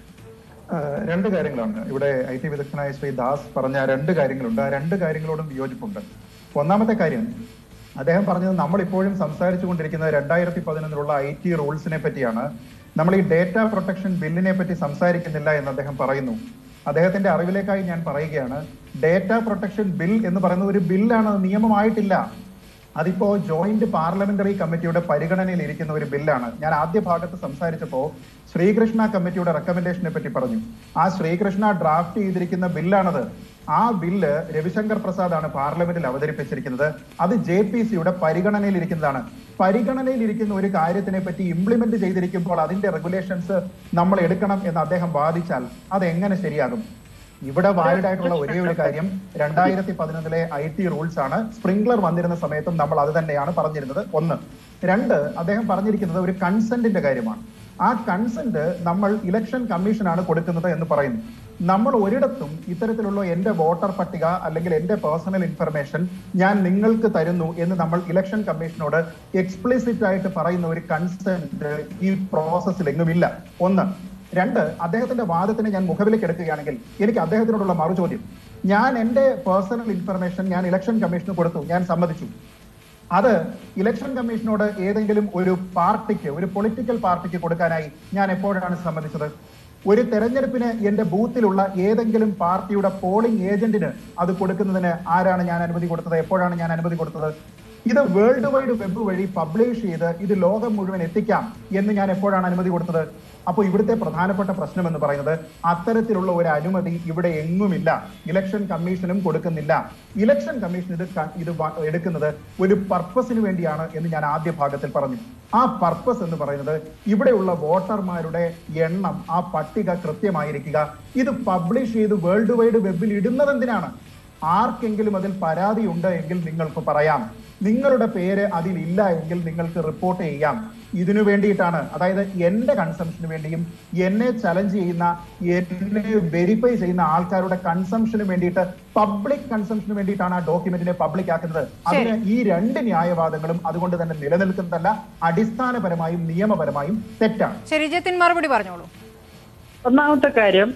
ആ, രണ്ട് കാര്യങ്ങളാണ് ഇവിടെ ഐ ടി വിദഗ്ധനായ ശ്രീ ദാസ് പറഞ്ഞ രണ്ട് കാര്യങ്ങളുണ്ട് ആ രണ്ട് കാര്യങ്ങളോടും വിയോജിപ്പുണ്ട് ഒന്നാമത്തെ കാര്യം അദ്ദേഹം പറഞ്ഞത് നമ്മൾ ഇപ്പോഴും സംസാരിച്ചു കൊണ്ടിരിക്കുന്നത് രണ്ടായിരത്തി പതിനൊന്നിലുള്ള ഐ ടി റൂൾസിനെ പറ്റിയാണ് നമ്മൾ ഈ ഡേറ്റ പ്രൊട്ടക്ഷൻ ബില്ലിനെ പറ്റി സംസാരിക്കുന്നില്ല എന്ന് അദ്ദേഹം പറയുന്നു അദ്ദേഹത്തിന്റെ അറിവിലേക്കായി ഞാൻ പറയുകയാണ് ഡേറ്റ പ്രൊട്ടക്ഷൻ ബിൽ എന്ന് പറയുന്നത് ഒരു ബില്ലാണ് അത് നിയമമായിട്ടില്ല അതിപ്പോ ജോയിന്റ് പാർലമെന്ററി കമ്മിറ്റിയുടെ പരിഗണനയിൽ ഇരിക്കുന്ന ഒരു ബില്ലാണ് ഞാൻ ആദ്യ ഭാഗത്ത് സംസാരിച്ചപ്പോ ശ്രീകൃഷ്ണ കമ്മിറ്റിയുടെ റെക്കമെൻഡേഷനെ പറ്റി പറഞ്ഞു ആ ശ്രീകൃഷ്ണ ഡ്രാഫ്റ്റ് ചെയ്തിരിക്കുന്ന ബില്ലാണത് ആ ബില്ല് രവിശങ്കർ പ്രസാദ് ആണ് പാർലമെന്റിൽ അവതരിപ്പിച്ചിരിക്കുന്നത് അത് ജെ പി സിയുടെ പരിഗണനയിൽ ഇരിക്കുന്നതാണ് പരിഗണനയിൽ ഇരിക്കുന്ന ഒരു കാര്യത്തിനെ പറ്റി ഇംപ്ലിമെന്റ് ചെയ്തിരിക്കുമ്പോൾ അതിന്റെ റെഗുലേഷൻസ് നമ്മൾ എടുക്കണം എന്ന് അദ്ദേഹം വാദിച്ചാൽ അത് എങ്ങനെ ശരിയാകും ഇവിടെ വാലിഡ് ആയിട്ടുള്ള ഒരേ ഒരു കാര്യം രണ്ടായിരത്തി പതിനൊന്നിലെ ഐ ടി റൂൾസ് ആണ് സ്പ്രിംഗ്ലർ വന്നിരുന്ന സമയത്തും നമ്മൾ അത് തന്നെയാണ് പറഞ്ഞിരുന്നത് ഒന്ന് രണ്ട് അദ്ദേഹം പറഞ്ഞിരിക്കുന്നത് ഒരു കൺസെന്റിന്റെ കാര്യമാണ് ആ കൺസെന്റ് നമ്മൾ ഇലക്ഷൻ കമ്മീഷനാണ് കൊടുക്കുന്നത് എന്ന് പറയുന്നു നമ്മൾ ഒരിടത്തും ഇത്തരത്തിലുള്ള എന്റെ വോട്ടർ പട്ടിക അല്ലെങ്കിൽ എന്റെ പേഴ്സണൽ ഇൻഫർമേഷൻ ഞാൻ നിങ്ങൾക്ക് തരുന്നു എന്ന് നമ്മൾ ഇലക്ഷൻ കമ്മീഷനോട് എക്സ്പ്ലിസിറ്റ് ആയിട്ട് പറയുന്ന ഒരു കൺസെന്റ് ഈ പ്രോസസ്സിൽ എങ്ങുമില്ല ഒന്ന് രണ്ട് അദ്ദേഹത്തിന്റെ വാദത്തിന് ഞാൻ മുഖവിലേക്ക് എടുക്കുകയാണെങ്കിൽ എനിക്ക് അദ്ദേഹത്തിനോടുള്ള മറുചോദ്യം ഞാൻ എന്റെ പേഴ്സണൽ ഇൻഫർമേഷൻ ഞാൻ ഇലക്ഷൻ കമ്മീഷന് കൊടുത്തു ഞാൻ സമ്മതിച്ചു അത് ഇലക്ഷൻ കമ്മീഷനോട് ഏതെങ്കിലും ഒരു പാർട്ടിക്ക് ഒരു പൊളിറ്റിക്കൽ പാർട്ടിക്ക് കൊടുക്കാനായി ഞാൻ എപ്പോഴാണ് സമ്മതിച്ചത് ഒരു തെരഞ്ഞെടുപ്പിന് എന്റെ ബൂത്തിലുള്ള ഏതെങ്കിലും പാർട്ടിയുടെ പോളിംഗ് ഏജന്റിന് അത് കൊടുക്കുന്നതിന് ആരാണ് ഞാൻ അനുമതി കൊടുത്തത് എപ്പോഴാണ് ഞാൻ അനുമതി കൊടുത്തത് ഇത് വേൾഡ് വൈഡ് വെബ് വഴി പബ്ലിഷ് ചെയ്ത് ഇത് ലോകം മുഴുവൻ എത്തിക്കാം എന്ന് ഞാൻ എപ്പോഴാണ് അനുമതി കൊടുത്തത് അപ്പോൾ ഇവിടുത്തെ പ്രധാനപ്പെട്ട പ്രശ്നം എന്ന് പറയുന്നത് അത്തരത്തിലുള്ള ഒരു അനുമതി ഇവിടെ എങ്ങുമില്ല ഇലക്ഷൻ കമ്മീഷനും കൊടുക്കുന്നില്ല ഇലക്ഷൻ കമ്മീഷൻ ഇത് ക- ഇത് വ- എടുക്കുന്നത് ഒരു പർപ്പസിന് വേണ്ടിയാണ് എന്ന് ഞാൻ ആദ്യ ഭാഗത്തിൽ പറഞ്ഞു ആ പർപ്പസ് എന്ന് പറയുന്നത് ഇവിടെയുള്ള വോട്ടർമാരുടെ എണ്ണം ആ പട്ടിക കൃത്യമായിരിക്കുക ഇത് പബ്ലിഷ് ചെയ്ത് വേൾഡ് വൈഡ് വെബിൽ ഇടുന്നത് എന്തിനാണ് ആർക്കെങ്കിലും അതിൽ പരാതി ഉണ്ട് എങ്കിൽ നിങ്ങൾക്ക് പറയാം നിങ്ങളുടെ പേര് അതിൽ ഇല്ല എങ്കിൽ നിങ്ങൾക്ക് റിപ്പോർട്ട് ചെയ്യാം ഇതിനു വേണ്ടിയിട്ടാണ് അതായത് എന്റെ കൺസംഷന് വേണ്ടിയും എന്നെ ചലഞ്ച് ചെയ്യുന്ന എന്നെ വെരിഫൈ ചെയ്യുന്ന ആൾക്കാരുടെ കൺസംഷന് വേണ്ടിയിട്ട് പബ്ലിക് കൺസംഷന് വേണ്ടിയിട്ടാണ് ആ ഡോക്യുമെന്റിനെ പബ്ലിക് ആക്കുന്നത് അതിന് ഈ രണ്ട് ന്യായവാദങ്ങളും അതുകൊണ്ട് തന്നെ നിലനിൽക്കുന്നതല്ല അടിസ്ഥാനപരമായും നിയമപരമായും തെറ്റാണ് ശരി ജിത്തിൻ മറുപടി പറഞ്ഞോളൂ ഒന്നാമത്തെ കാര്യം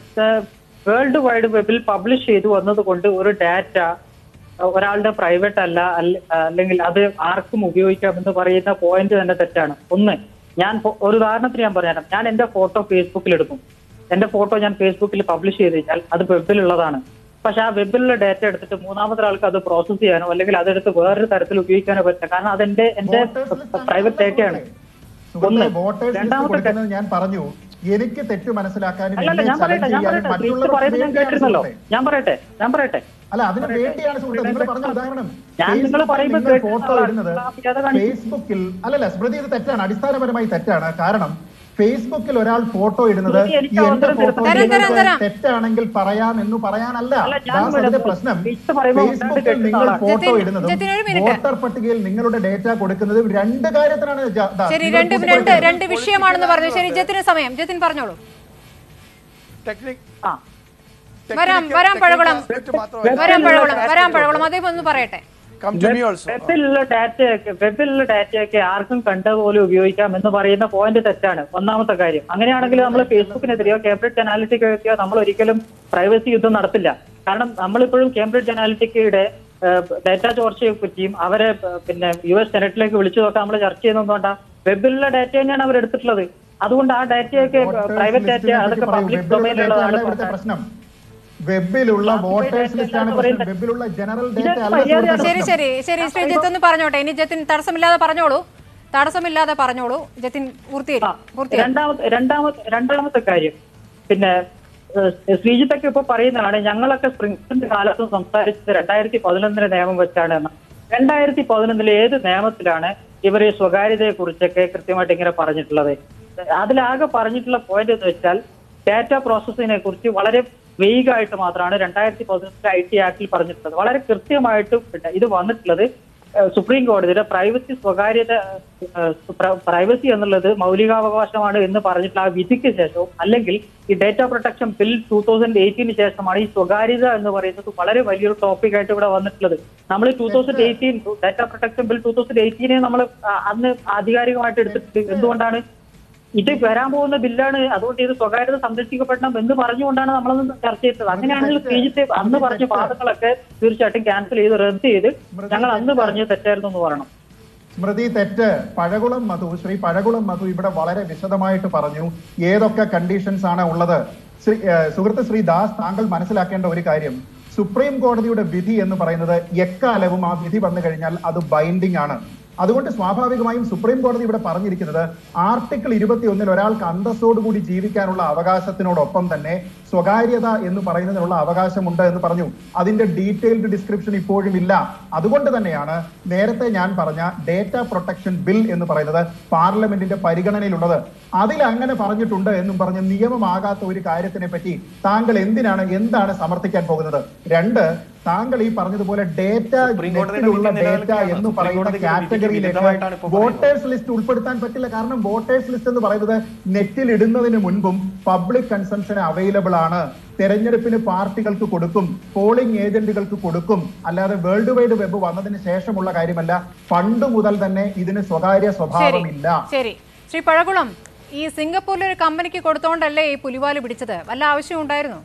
വേൾഡ് വൈഡ് വെബിൽ പബ്ലിഷ് ചെയ്തു വന്നതുകൊണ്ട് ഒരു ഡാറ്റ ഒരാളുടെ പ്രൈവറ്റ് അല്ല അല്ല- അല്ലെങ്കിൽ അത് ആർക്കും ഉപയോഗിക്കാമെന്ന് പറയുന്ന പോയിന്റ് തന്നെ തെറ്റാണ് ഒന്ന് ഞാൻ ഫോ- ഒരു ഉദാഹരണത്തിന് ഞാൻ പറഞ്ഞുതരാം ഞാൻ എന്റെ ഫോട്ടോ ഫേസ്ബുക്കിൽ എടുക്കും എന്റെ ഫോട്ടോ ഞാൻ ഫേസ്ബുക്കിൽ പബ്ലിഷ് ചെയ്ത് കഴിഞ്ഞാൽ അത് വെബിലുള്ളതാണ് പക്ഷെ ആ വെബിലുള്ള ഡാറ്റ എടുത്തിട്ട് മൂന്നാമതൊരാൾക്ക് അത് പ്രോസസ് ചെയ്യാനോ അല്ലെങ്കിൽ അതെടുത്ത് വേറൊരു തരത്തിൽ ഉപയോഗിക്കാനോ പറ്റില്ല കാരണം അതെന്റെ എന്റെ പ്രൈവറ്റ് ഡാറ്റയാണ് ഒന്ന് വോട്ടേഴ്സ് രണ്ടാമത്തെ കൊടുക്കുന്നത് ഞാൻ പറഞ്ഞു എനിക്ക് തെറ്റ് മനസ്സിലാക്കാനും അല്ലല്ല എന്നെ ഞാൻ പറയട്ടെ challenge ഞാൻ ചെയ്യാനും പറയട്ടെ ശ്രീജിത്ത് മറ്റുള്ളവർക്ക് പറയുന്നത് ഞാൻ വേണ്ടിയാണ് കേട്ടിരുന്നല്ലോ സുഹൃത്തേ. ഞാൻ പറയട്ടെ ഞാൻ പറയട്ടെ അല്ല അതിന് വേണ്ടിയാണ് സുഹൃത്തെ നിങ്ങൾ പറഞ്ഞ ഉദാഹരണം ഞാൻ നിങ്ങൾ പറയുമ്പോൾ നിങ്ങൾ കേട്ടിരുന്ന ഫോട്ടോ ആളാണ്. ഇടുന്നത് നിങ്ങൾ ആ വ്യാജ കാണിച്ചു. ഫേസ്ബുക്കിൽ അല്ലല്ല സ്മൃതി ഇത് തെറ്റാണ് അടിസ്ഥാനപരമായി തെറ്റാണ് കാരണം ഫേസ്ബുക്കിൽ ഒരാൾ ഫോട്ടോ ഇടുന്നത് സ്മൃതി, എനിക്ക് എന്റെ അവസരം ഫോട്ടോ തരാം, തരാം, തരാം. തെറ്റാണെങ്കിൽ പറയാം എന്ന് പറയാനല്ല അല്ല, ഞാൻ ദാസ് അതിന്റെ വിടുന്നു. പ്രശ്നം ശ്രീജിത്ത് പറയുമ്പോൾ ഫേസ്ബുക്കിൽ കേട്ടിരുന്ന നിങ്ങൾ ആളാണ്. ഫോട്ടോ ജതിൻ, ഇടുന്നതും ജതിൻ ഒരു മിനിറ്റ്. വോട്ടർ പട്ടികയിൽ നിങ്ങളുടെ ഡേറ്റ കൊടുക്കുന്നതും രണ്ട് കാര്യത്തിനാണ് ജ- ദാസ്. ശരി നിങ്ങൾ രണ്ട് രണ്ട് കൂട്ടിക്കൊടുക്കുന്നത്. രണ്ട് വിഷയമാണെന്ന് പറഞ്ഞു ശരി ജത്തിന് സമയം ജത്തിൻ പറഞ്ഞോളൂ ടെക്നിക് ആ വരാം വരാം പഴകുളം മാത്രമല്ല വരാം പഴകുളം വരാം പഴകുളം അദ്ദേഹം ഒന്ന് പറയട്ടെ come to me also. വെബിലുള്ള ഡാറ്റയൊക്കെ വെബിലുള്ള ഡാറ്റയൊക്കെ ആർക്കും കണ്ടതുപോലെ ഉപയോഗിക്കാം എന്ന് പറയുന്ന പോയിന്റ് തെറ്റാണ് ഒന്നാമത്തെ കാര്യം അങ്ങനെയാണെങ്കിൽ നമ്മൾ ഫേസ്ബുക്കിനെതിരെയോ കേംബ്രിഡ്ജ് അനാലിറ്റിക്കോ നമ്മൾ ഒരിക്കലും പ്രൈവസി യുദ്ധം നടത്തില്ല കാരണം നമ്മളിപ്പോഴും കേംബ്രിഡ്ജ് അനാലിറ്റിക്കയുടെ ഡാറ്റ ചോർച്ചയെ പറ്റിയും അവരെ ഏഹ്, പിന്നെ യു എസ് സെനറ്റിലേക്ക് വിളിച്ചതൊക്കെ നമ്മൾ ചർച്ച ചെയ്യുന്നതുകൊണ്ടാ വെബിലുള്ള ഡാറ്റ തന്നെയാണ് അവർ എടുത്തിട്ടുള്ളത് അതുകൊണ്ട് ആ ഡാറ്റയൊക്കെ പ്രൈവറ്റ് ഡാറ്റ അതൊക്കെ പബ്ലിക് ഡൊമൈനിലുള്ളതാണ് ഇവിടുത്തെ പ്രശ്നം വെബിലുള്ള വോട്ടേഴ്സ് ലിസ്റ്റ് ആണ് പ്രശ്നം വെബിലുള്ള ജനറൽ ഡേറ്റ അല്ല മര്യാദയാണ്. ശരി ശരി ശരി ശ്രീ ജത്ത് ഒന്ന് പറഞ്ഞോട്ടെ ഇനി ജത്തിൻ തടസ്സമില്ലാതെ പറഞ്ഞോളൂ തടസ്സമില്ലാതെ പറഞ്ഞോളൂ ജത്തിൻ പൂർത്തിയായി പൂർത്തിയായി രണ്ടാമത്തെ രണ്ടാമത്തെ രണ്ടാമത്തെ കാര്യം പിന്നെ ഏഹ്, ശ്രീജിത്തൊക്കെ ഇപ്പൊ പറയുന്നതാണ് ഞങ്ങളൊക്കെ സ്പ്രിംഗ്സിന്റെ കാലത്ത് സംസാരിച്ചത് രണ്ടായിരത്തി പതിനൊന്നിലെ നിയമം വെച്ചാണ് എന്ന് രണ്ടായിരത്തി പതിനൊന്നിലെ ഏത് നിയമത്തിലാണ് ഇവർ ഈ സ്വകാര്യതയെ കുറിച്ചൊക്കെ കൃത്യമായിട്ട് ഇങ്ങനെ പറഞ്ഞിട്ടുള്ളത് അതിലാകെ പറഞ്ഞിട്ടുള്ള പോയിന്റ് എന്ന് വെച്ചാൽ ഡാറ്റ പ്രോസസ്സിങ്ങിനെ കുറിച്ച് വളരെ വെയ്ഗായിട്ട് മാത്രമാണ് രണ്ടായിരത്തി പതിനെട്ടിലെ ഐ ടി ആക്ടിൽ പറഞ്ഞിട്ടുള്ളത് വളരെ കൃത്യമായിട്ട് പിന്നെ ഇത് വന്നിട്ടുള്ളത് ഏഹ് സുപ്രീം കോടതിയുടെ പ്രൈവസി സ്വകാര്യത പ്രൈവസി എന്നുള്ളത് മൗലികാവകാശമാണ് എന്ന് പറഞ്ഞിട്ടുള്ള ആ വിധിക്ക് ശേഷവും അല്ലെങ്കിൽ ഈ data protection bill two thousand എയ്റ്റീന് ശേഷമാണ് ഈ സ്വകാര്യത എന്ന് പറയുന്നത് വളരെ വലിയൊരു ടോപ്പിക് ആയിട്ട് ഇവിടെ വന്നിട്ടുള്ളത് നമ്മൾ two thousand eighteen data protection bill two thousand എയ്റ്റീനെ നമ്മൾ അന്ന് ആധികാരികമായിട്ട് എടുത്തിട്ടുണ്ട് എന്തുകൊണ്ടാണ് ഇത് വരാൻ പോകുന്ന ബില്ലാണ് അതുകൊണ്ട് ഇത് സ്വകാര്യത സംരക്ഷിക്കപ്പെടണം എന്ന് പറഞ്ഞുകൊണ്ടാണ് നമ്മളന്ന് ചർച്ച ചെയ്തത് അങ്ങനെയാണെങ്കിൽ ശ്രീജിത്ത് അന്ന് പറഞ്ഞ വാദങ്ങളൊക്കെ തീർച്ചയായിട്ടും ക്യാൻസൽ ചെയ്ത് റദ്ദ് ചെയ്ത് ഞങ്ങൾ അന്ന് പറഞ്ഞത് തെറ്റായിരുന്നു എന്ന് പറയണം സ്മൃതി തെറ്റ് പഴകുളം മധു ശ്രീ പഴകുളം മധു ഇവിടെ വളരെ വിശദമായിട്ട് പറഞ്ഞു ഏതൊക്കെ കണ്ടീഷൻസ് ആണ് ഉള്ളത് ശ്രീ ഏഹ് സുഹൃത്ത് ശ്രീ ദാസ് താങ്കൾ മനസ്സിലാക്കേണ്ട ഒരു കാര്യം സുപ്രീം കോടതിയുടെ വിധി എന്ന് പറയുന്നത് എക്കാലവും ആ വിധി വന്നു കഴിഞ്ഞാൽ അത് ബൈൻഡിംഗ് ആണ് അതുകൊണ്ട് സ്വാഭാവികമായും സുപ്രീം കോടതി ഇവിടെ പറഞ്ഞിരിക്കുന്നത് ആർട്ടിക്കിൾ ഇരുപത്തി ഒന്നിൽ ഒരാൾക്ക് അന്തസ്സോടുകൂടി ജീവിക്കാനുള്ള അവകാശത്തിനോടൊപ്പം തന്നെ സ്വകാര്യത എന്ന് പറയുന്നതിനുള്ള അവകാശമുണ്ട് എന്ന് പറഞ്ഞു അതിന്റെ ഡീറ്റെയിൽഡ് ഡിസ്ക്രിപ്ഷൻ ഇപ്പോഴും ഇല്ല അതുകൊണ്ട് തന്നെയാണ് നേരത്തെ ഞാൻ പറഞ്ഞ ഡേറ്റ പ്രൊട്ടക്ഷൻ ബിൽ എന്ന് പറയുന്നത് പാർലമെന്റിന്റെ പരിഗണനയിലുള്ളത് അതിൽ അങ്ങനെ പറഞ്ഞിട്ടുണ്ട് എന്നും പറഞ്ഞ് നിയമമാകാത്ത ഒരു കാര്യത്തിനെ പറ്റി താങ്കൾ എന്തിനാണ് എന്താണ് സമർത്ഥിക്കാൻ പോകുന്നത് രണ്ട് താങ്കൾ ഈ പറഞ്ഞതുപോലെ ഡേറ്റ സുപ്രീം കോടതിയുടെ നെറ്റിലുള്ള വിധി ഡേറ്റ നിലനിൽക്കുകയാണ്. എന്ന് സുപ്രീം പറയുന്ന കോടതിയുടെ വിധിക്ക് കാറ്റഗറിയിലേക്ക് വിരുദ്ധമായിട്ടാണ് ഇപ്പോൾ പറയുന്നത്. വോട്ടേഴ്സ് ലിസ്റ്റ് ഉൾപ്പെടുത്താൻ പറ്റില്ല കാരണം വോട്ടേഴ്സ് ലിസ്റ്റ് എന്ന് പറയുന്നത് നെറ്റിൽ ഇടുന്നതിന് മുൻപും പബ്ലിക് കൺസംഷന് അവൈലബിൾ ആണ് തെരഞ്ഞെടുപ്പിന് പാർട്ടികൾക്ക് കൊടുക്കും പോളിംഗ് ഏജന്റുകൾക്ക് കൊടുക്കും അല്ലാതെ വേൾഡ് വൈഡ് വെബ് വന്നതിന് ശേഷമുള്ള കാര്യമല്ല പണ്ട് മുതൽ തന്നെ ഇതിന് സ്വകാര്യ ശരി സ്വഭാവമില്ല ശരി ശ്രീ പഴകുളം ഈ സിംഗപ്പൂരിലെ ഒരു കമ്പനിക്ക് കൊടുത്തോണ്ടല്ലേ ഈ പുലിവാല് പിടിച്ചത് വല്ല ആവശ്യം ഉണ്ടായിരുന്നു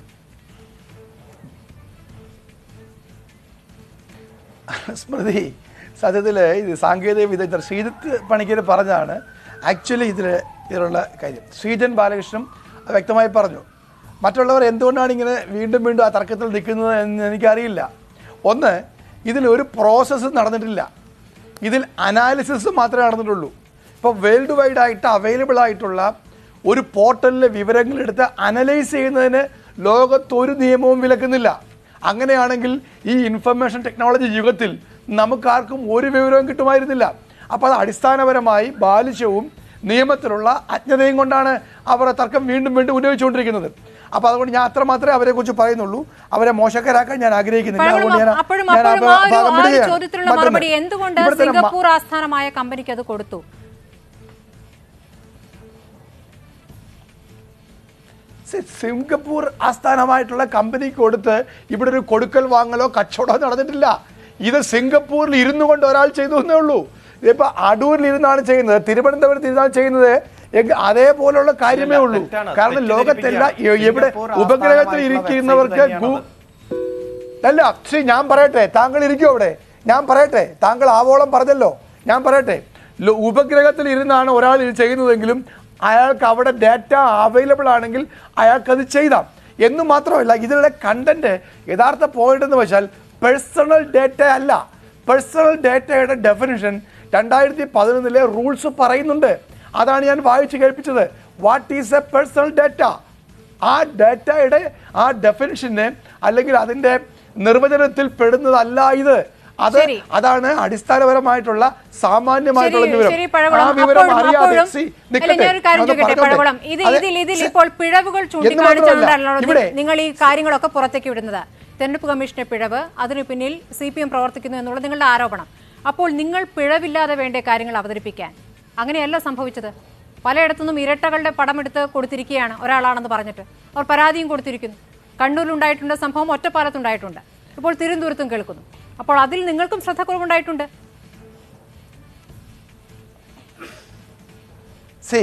സ്മൃതി സത്യത്തിൽ ഇത് സാങ്കേതിക വിദഗ്ധർ ശ്രീജിത്ത് പണിക്കർ പറഞ്ഞതാണ് ആക്ച്വലി ഇതിൽ ഇതിലുള്ള കാര്യം ശ്രീജൻ ബാലകൃഷ്ണൻ അത് വ്യക്തമായി പറഞ്ഞു മറ്റുള്ളവർ എന്തുകൊണ്ടാണ് ഇങ്ങനെ വീണ്ടും വീണ്ടും ആ തർക്കത്തിൽ നിൽക്കുന്നത് എന്ന് എനിക്കറിയില്ല ഒന്ന് ഇതിൽ ഒരു പ്രോസസ്സ് നടന്നിട്ടില്ല ഇതിൽ അനാലിസിസ് മാത്രമേ നടന്നിട്ടുള്ളൂ ഇപ്പോൾ വേൾഡ് വൈഡ് ആയിട്ട് അവൈലബിൾ ആയിട്ടുള്ള ഒരു പോർട്ടലിലെ വിവരങ്ങൾ എടുത്ത് അനലൈസ് ചെയ്യുന്നതിന് ലോകത്തൊരു നിയമവും വിലക്കുന്നില്ല അങ്ങനെയാണെങ്കിൽ ഈ ഇൻഫർമേഷൻ ടെക്നോളജി യുഗത്തിൽ നമുക്കാർക്കും ഒരു വിവരവും കിട്ടുമായിരുന്നില്ല അപ്പോൾ അത് അടിസ്ഥാനപരമായി ബാലിശവും നിയമത്തിലുള്ള അജ്ഞതയും കൊണ്ടാണ് അവർ ആ തർക്കം വീണ്ടും വീണ്ടും ഉന്നയിച്ചുകൊണ്ടിരിക്കുന്നത് അപ്പോൾ അതുകൊണ്ട് ഞാൻ അത്ര മാത്രമേ അവരെ കുറിച്ച് പറയുന്നുള്ളൂ അവരെ മോശക്കാരാക്കാൻ ഞാൻ ആഗ്രഹിക്കുന്നില്ല പഴകുളം അതുകൊണ്ട് ഞാൻ അപ്പോഴും ഞാൻ ആ അപ്പോഴും ആ ഒരു- ഭാഗം ആ ഒരു വിടുകയാണ്. ചോദ്യത്തിനുള്ള മറ്റൊന്ന്, മറുപടി എന്തുകൊണ്ട് ഇവിടുത്തെ മ- സിംഗപ്പൂർ ആസ്ഥാനമായ കമ്പനിക്ക് അത് കൊടുത്തു സി- സിംഗപ്പൂർ ആസ്ഥാനമായിട്ടുള്ള കമ്പനിക്ക് കൊടുത്ത് ഇവിടെ ഒരു കൊടുക്കൽ വാങ്ങലോ കച്ചവടമോ നടന്നിട്ടില്ല ഇത് സിംഗപ്പൂരിൽ ഇരുന്നു കൊണ്ട് ഒരാൾ ചെയ്തു എന്നേ ഉള്ളൂ ഇതിപ്പോ അടൂരിൽ ഇരുന്നാണ് ചെയ്യുന്നത് തിരുവനന്തപുരത്ത് ഇരുന്നാണ് ചെയ്യുന്നത് എങ്കിൽ അതേപോലുള്ള കാര്യമേ ഉള്ളൂ തെറ്റാണ്. കാരണം ലോകത്തെല്ലാം തെറ്റിദ്ധരിപ്പിക്കുകയാണ്. ഇവിടെ സിംഗപ്പൂർ ഉപഗ്രഹത്തിൽ ആസ്ഥാനമായിട്ടുള്ള ഇരിക്കുന്നവർക്ക് വെബ്സൈറ്റ് ഗൂ- തന്നെയാണത്. അല്ല ശ്രീ ഞാൻ പറയട്ടെ താങ്കൾ ഇരിക്കും അവിടെ ഞാൻ പറയട്ടെ താങ്കൾ ആവോളം പറഞ്ഞല്ലോ ഞാൻ പറയട്ടെ ലോ- ഉപഗ്രഹത്തിൽ ഇരുന്നാണ് ഒരാൾ ഇത് ചെയ്യുന്നതെങ്കിലും അയാൾക്ക് അവിടെ ഡാറ്റ അവൈലബിൾ ആണെങ്കിൽ അയാൾക്കത് ചെയ്താം എന്ന് മാത്രമല്ല ഇതിലുള്ള കണ്ടന്റ് യഥാർത്ഥ പോയിന്റ് എന്ന് വെച്ചാൽ പേഴ്സണൽ ഡാറ്റ അല്ല പേഴ്സണൽ ഡാറ്റയുടെ ഡെഫിനിഷൻ രണ്ടായിരത്തി പതിനൊന്നിലെ റൂൾസ് പറയുന്നുണ്ട് അതാണ് ഞാൻ വായിച്ചു കേൾപ്പിച്ചത് what is a personal data ആ ഡാറ്റയുടെ ആ ഡെഫിനിഷന് അല്ലെങ്കിൽ അതിന്റെ നിർവചനത്തിൽ പെടുന്നതല്ല ഇത് അത് ശരി. അതാണ് അടിസ്ഥാനപരമായിട്ടുള്ള സാമാന്യമായിട്ടുള്ള ശരി, വിവരം ശരി, പഴകുളം. ആ വിവരം അപ്പോഴും- അറിയാതെ അപ്പോഴും- സി, അല്ല, നിൽക്കട്ടെ. ഞാനൊരു കാര്യം അതൊന്ന് ചോദിക്കട്ടെ, പറഞ്ഞോട്ടെ. പഴകുളം. ഇത് അതെ, ഇതിൽ ഇതിൽ സി- ഇപ്പോൾ പിഴവുകൾ എന്ന് മാത്രമല്ല, ചൂണ്ടിക്കാണിച്ചാണല്ലോ ഇവിടെ നിങ്ങൾ ഈ കാര്യങ്ങളൊക്കെ പുറത്തേക്ക് വിടുന്നത് തെരഞ്ഞെടുപ്പ് കമ്മീഷന്റെ പിഴവ് അതിനു പിന്നിൽ സി പി എം പ്രവർത്തിക്കുന്നു എന്നുള്ളത് നിങ്ങളുടെ ആരോപണം അപ്പോൾ നിങ്ങൾ പിഴവില്ലാതെ വേണ്ട കാര്യങ്ങൾ അവതരിപ്പിക്കാൻ അങ്ങനെയല്ല സംഭവിച്ചത് പലയിടത്തുനിന്നും ഇരട്ടകളുടെ പടമെടുത്ത് കൊടുത്തിരിക്കുകയാണ് ഒരാളാണെന്ന് പറഞ്ഞിട്ട് അവർ പരാതിയും കൊടുത്തിരിക്കുന്നു കണ്ണൂരിലുണ്ടായിട്ടുണ്ട് സംഭവം ഒറ്റപ്പാലത്തുണ്ടായിട്ടുണ്ട് ഇപ്പോൾ തിരുവനന്തപുരത്തും കേൾക്കുന്നു അപ്പോൾ അതിൽ നിങ്ങൾക്കും ശ്രദ്ധക്കുറവുണ്ടായിട്ടുണ്ട് സേ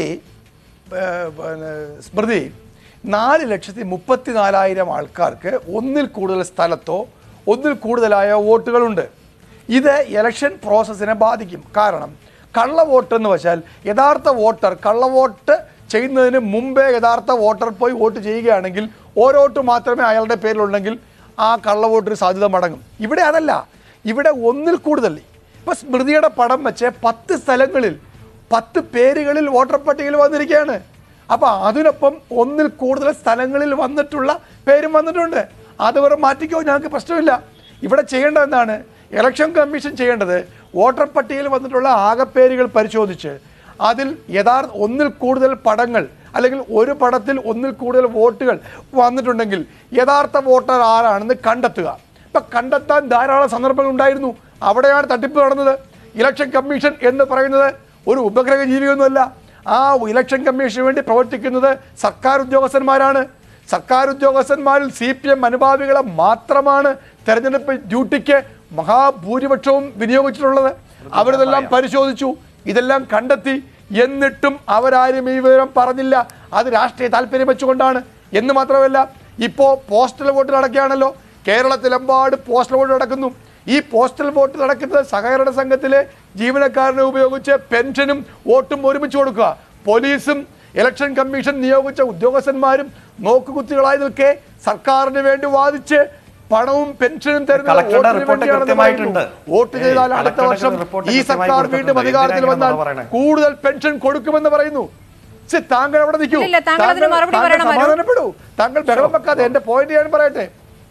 പിന്നെ സ്മൃതി നാല് ലക്ഷത്തി മുപ്പത്തി നാലായിരം ആൾക്കാർക്ക് ഒന്നിൽ കൂടുതൽ സ്ഥലത്തോ ഒന്നിൽ കൂടുതലായ വോട്ടുകളുണ്ട് ഇത് ഇലക്ഷൻ പ്രോസസ്സിനെ ബാധിക്കും കാരണം കള്ള വോട്ട് എന്ന് വെച്ചാൽ യഥാർത്ഥ വോട്ടർ കള്ളവോട്ട് ചെയ്യുന്നതിന് മുമ്പേ യഥാർത്ഥ വോട്ടർ പോയി വോട്ട് ചെയ്യുകയാണെങ്കിൽ ഓരോ വോട്ട് മാത്രമേ അയാളുടെ പേരിലുണ്ടെങ്കിൽ ആ കള്ളവോട്ടിന് സാധ്യത മടങ്ങും ഇവിടെ അതല്ല ഇവിടെ ഒന്നിൽ കൂടുതൽ ഇപ്പൊ സ്മൃതിയുടെ പടം വെച്ച് പത്ത് സ്ഥലങ്ങളിൽ പത്ത് പേരുകളിൽ വോട്ടർ പട്ടികയിൽ വന്നിരിക്കുകയാണ് അപ്പൊ അതിനൊപ്പം ഒന്നിൽ കൂടുതൽ സ്ഥലങ്ങളിൽ വന്നിട്ടുള്ള പേരും വന്നിട്ടുണ്ട് അത് വേറെ മാറ്റിക്കോ ഞങ്ങൾക്ക് പ്രശ്നമില്ല ഇവിടെ ചെയ്യേണ്ടത് എന്താണ് ഇലക്ഷൻ കമ്മീഷൻ ചെയ്യേണ്ടത് വോട്ടർ പട്ടികയിൽ വന്നിട്ടുള്ള ആകപ്പേരുകൾ പരിശോധിച്ച് അതിൽ യഥാർത്ഥ ഒന്നിൽ കൂടുതൽ പടങ്ങൾ അല്ലെങ്കിൽ ഒരു പടത്തിൽ ഒന്നിൽ കൂടുതൽ വോട്ടുകൾ വന്നിട്ടുണ്ടെങ്കിൽ യഥാർത്ഥ വോട്ടർ ആരാണെന്ന് കണ്ടെത്തുക ഇപ്പൊ കണ്ടെത്താൻ ധാരാളം സന്ദർഭങ്ങൾ ഉണ്ടായിരുന്നു അവിടെയാണ് തട്ടിപ്പ് നടന്നത് ഇലക്ഷൻ കമ്മീഷൻ എന്ന് പറയുന്നത് ഒരു ഉപഗ്രഹ ജീവിയൊന്നുമല്ല ആ ഇലക്ഷൻ കമ്മീഷന് വേണ്ടി പ്രവർത്തിക്കുന്നത് സർക്കാർ ഉദ്യോഗസ്ഥന്മാരാണ് സർക്കാർ ഉദ്യോഗസ്ഥന്മാരിൽ സി പി എം അനുഭാവികളെ മാത്രമാണ് തെരഞ്ഞെടുപ്പ് ഡ്യൂട്ടിക്ക് മഹാഭൂരിപക്ഷവും വിനിയോഗിച്ചിട്ടുള്ളത് അവരിതെല്ലാം പരിശോധിച്ചു ഇതെല്ലാം കണ്ടെത്തി എന്നിട്ടും അവരാരും ഈ വിവരം പറഞ്ഞില്ല അത് രാഷ്ട്രീയ താല്പര്യം വെച്ചുകൊണ്ടാണ് എന്ന് മാത്രമല്ല ഇപ്പോ പോസ്റ്റൽ വോട്ട് നടക്കുകയാണല്ലോ കേരളത്തിലെമ്പാട് പോസ്റ്റൽ വോട്ട് നടക്കുന്നു ഈ പോസ്റ്റൽ വോട്ട് നടക്കുന്നത് സഹകരണ സംഘത്തിലെ ജീവനക്കാരനെ ഉപയോഗിച്ച് പെൻഷനും വോട്ടും ഒരുമിച്ച് കൊടുക്കുക പോലീസും ഇലക്ഷൻ കമ്മീഷൻ നിയോഗിച്ച ഉദ്യോഗസ്ഥന്മാരും നോക്കുകുത്തികളായി നിൽക്കെ സർക്കാരിന് വേണ്ടി വാദിച്ച് പണവും പെൻഷനും തരുന്നത് കളക്ടറുടെ വോട്ടിന് റിപ്പോർട്ട് വേണ്ടിയാണെന്ന് കൃത്യമായിട്ടുണ്ട്. പറയുന്നു. വോട്ട് ഏയ്, ചെയ്താൽ അടുത്ത കളക്ടറുടെ വർഷം റിപ്പോർട്ട് ഈ കൃത്യമായി സർക്കാർ കൊടുത്തിട്ടുണ്ട്. വീണ്ടും അധികാരത്തിൽ ഇതിനെങ്ങനെയാണ് വന്നാൽ പറയണേ? കൂടുതൽ പെൻഷൻ കൊടുക്കുമെന്ന് പറയുന്നു ശ്ശെ, താങ്കൾ അവിടെ നിൽക്കൂ ഇല്ലില്ല, താങ്കൾ അതിന് മറുപടി താങ്കൾ പറയണം, അരുൺ. സമാധാനപ്പെടൂ താങ്കൾ ബഹളം വെക്കാതെ എന്റെ പോയിന്റ് ഞാൻ പറയട്ടെ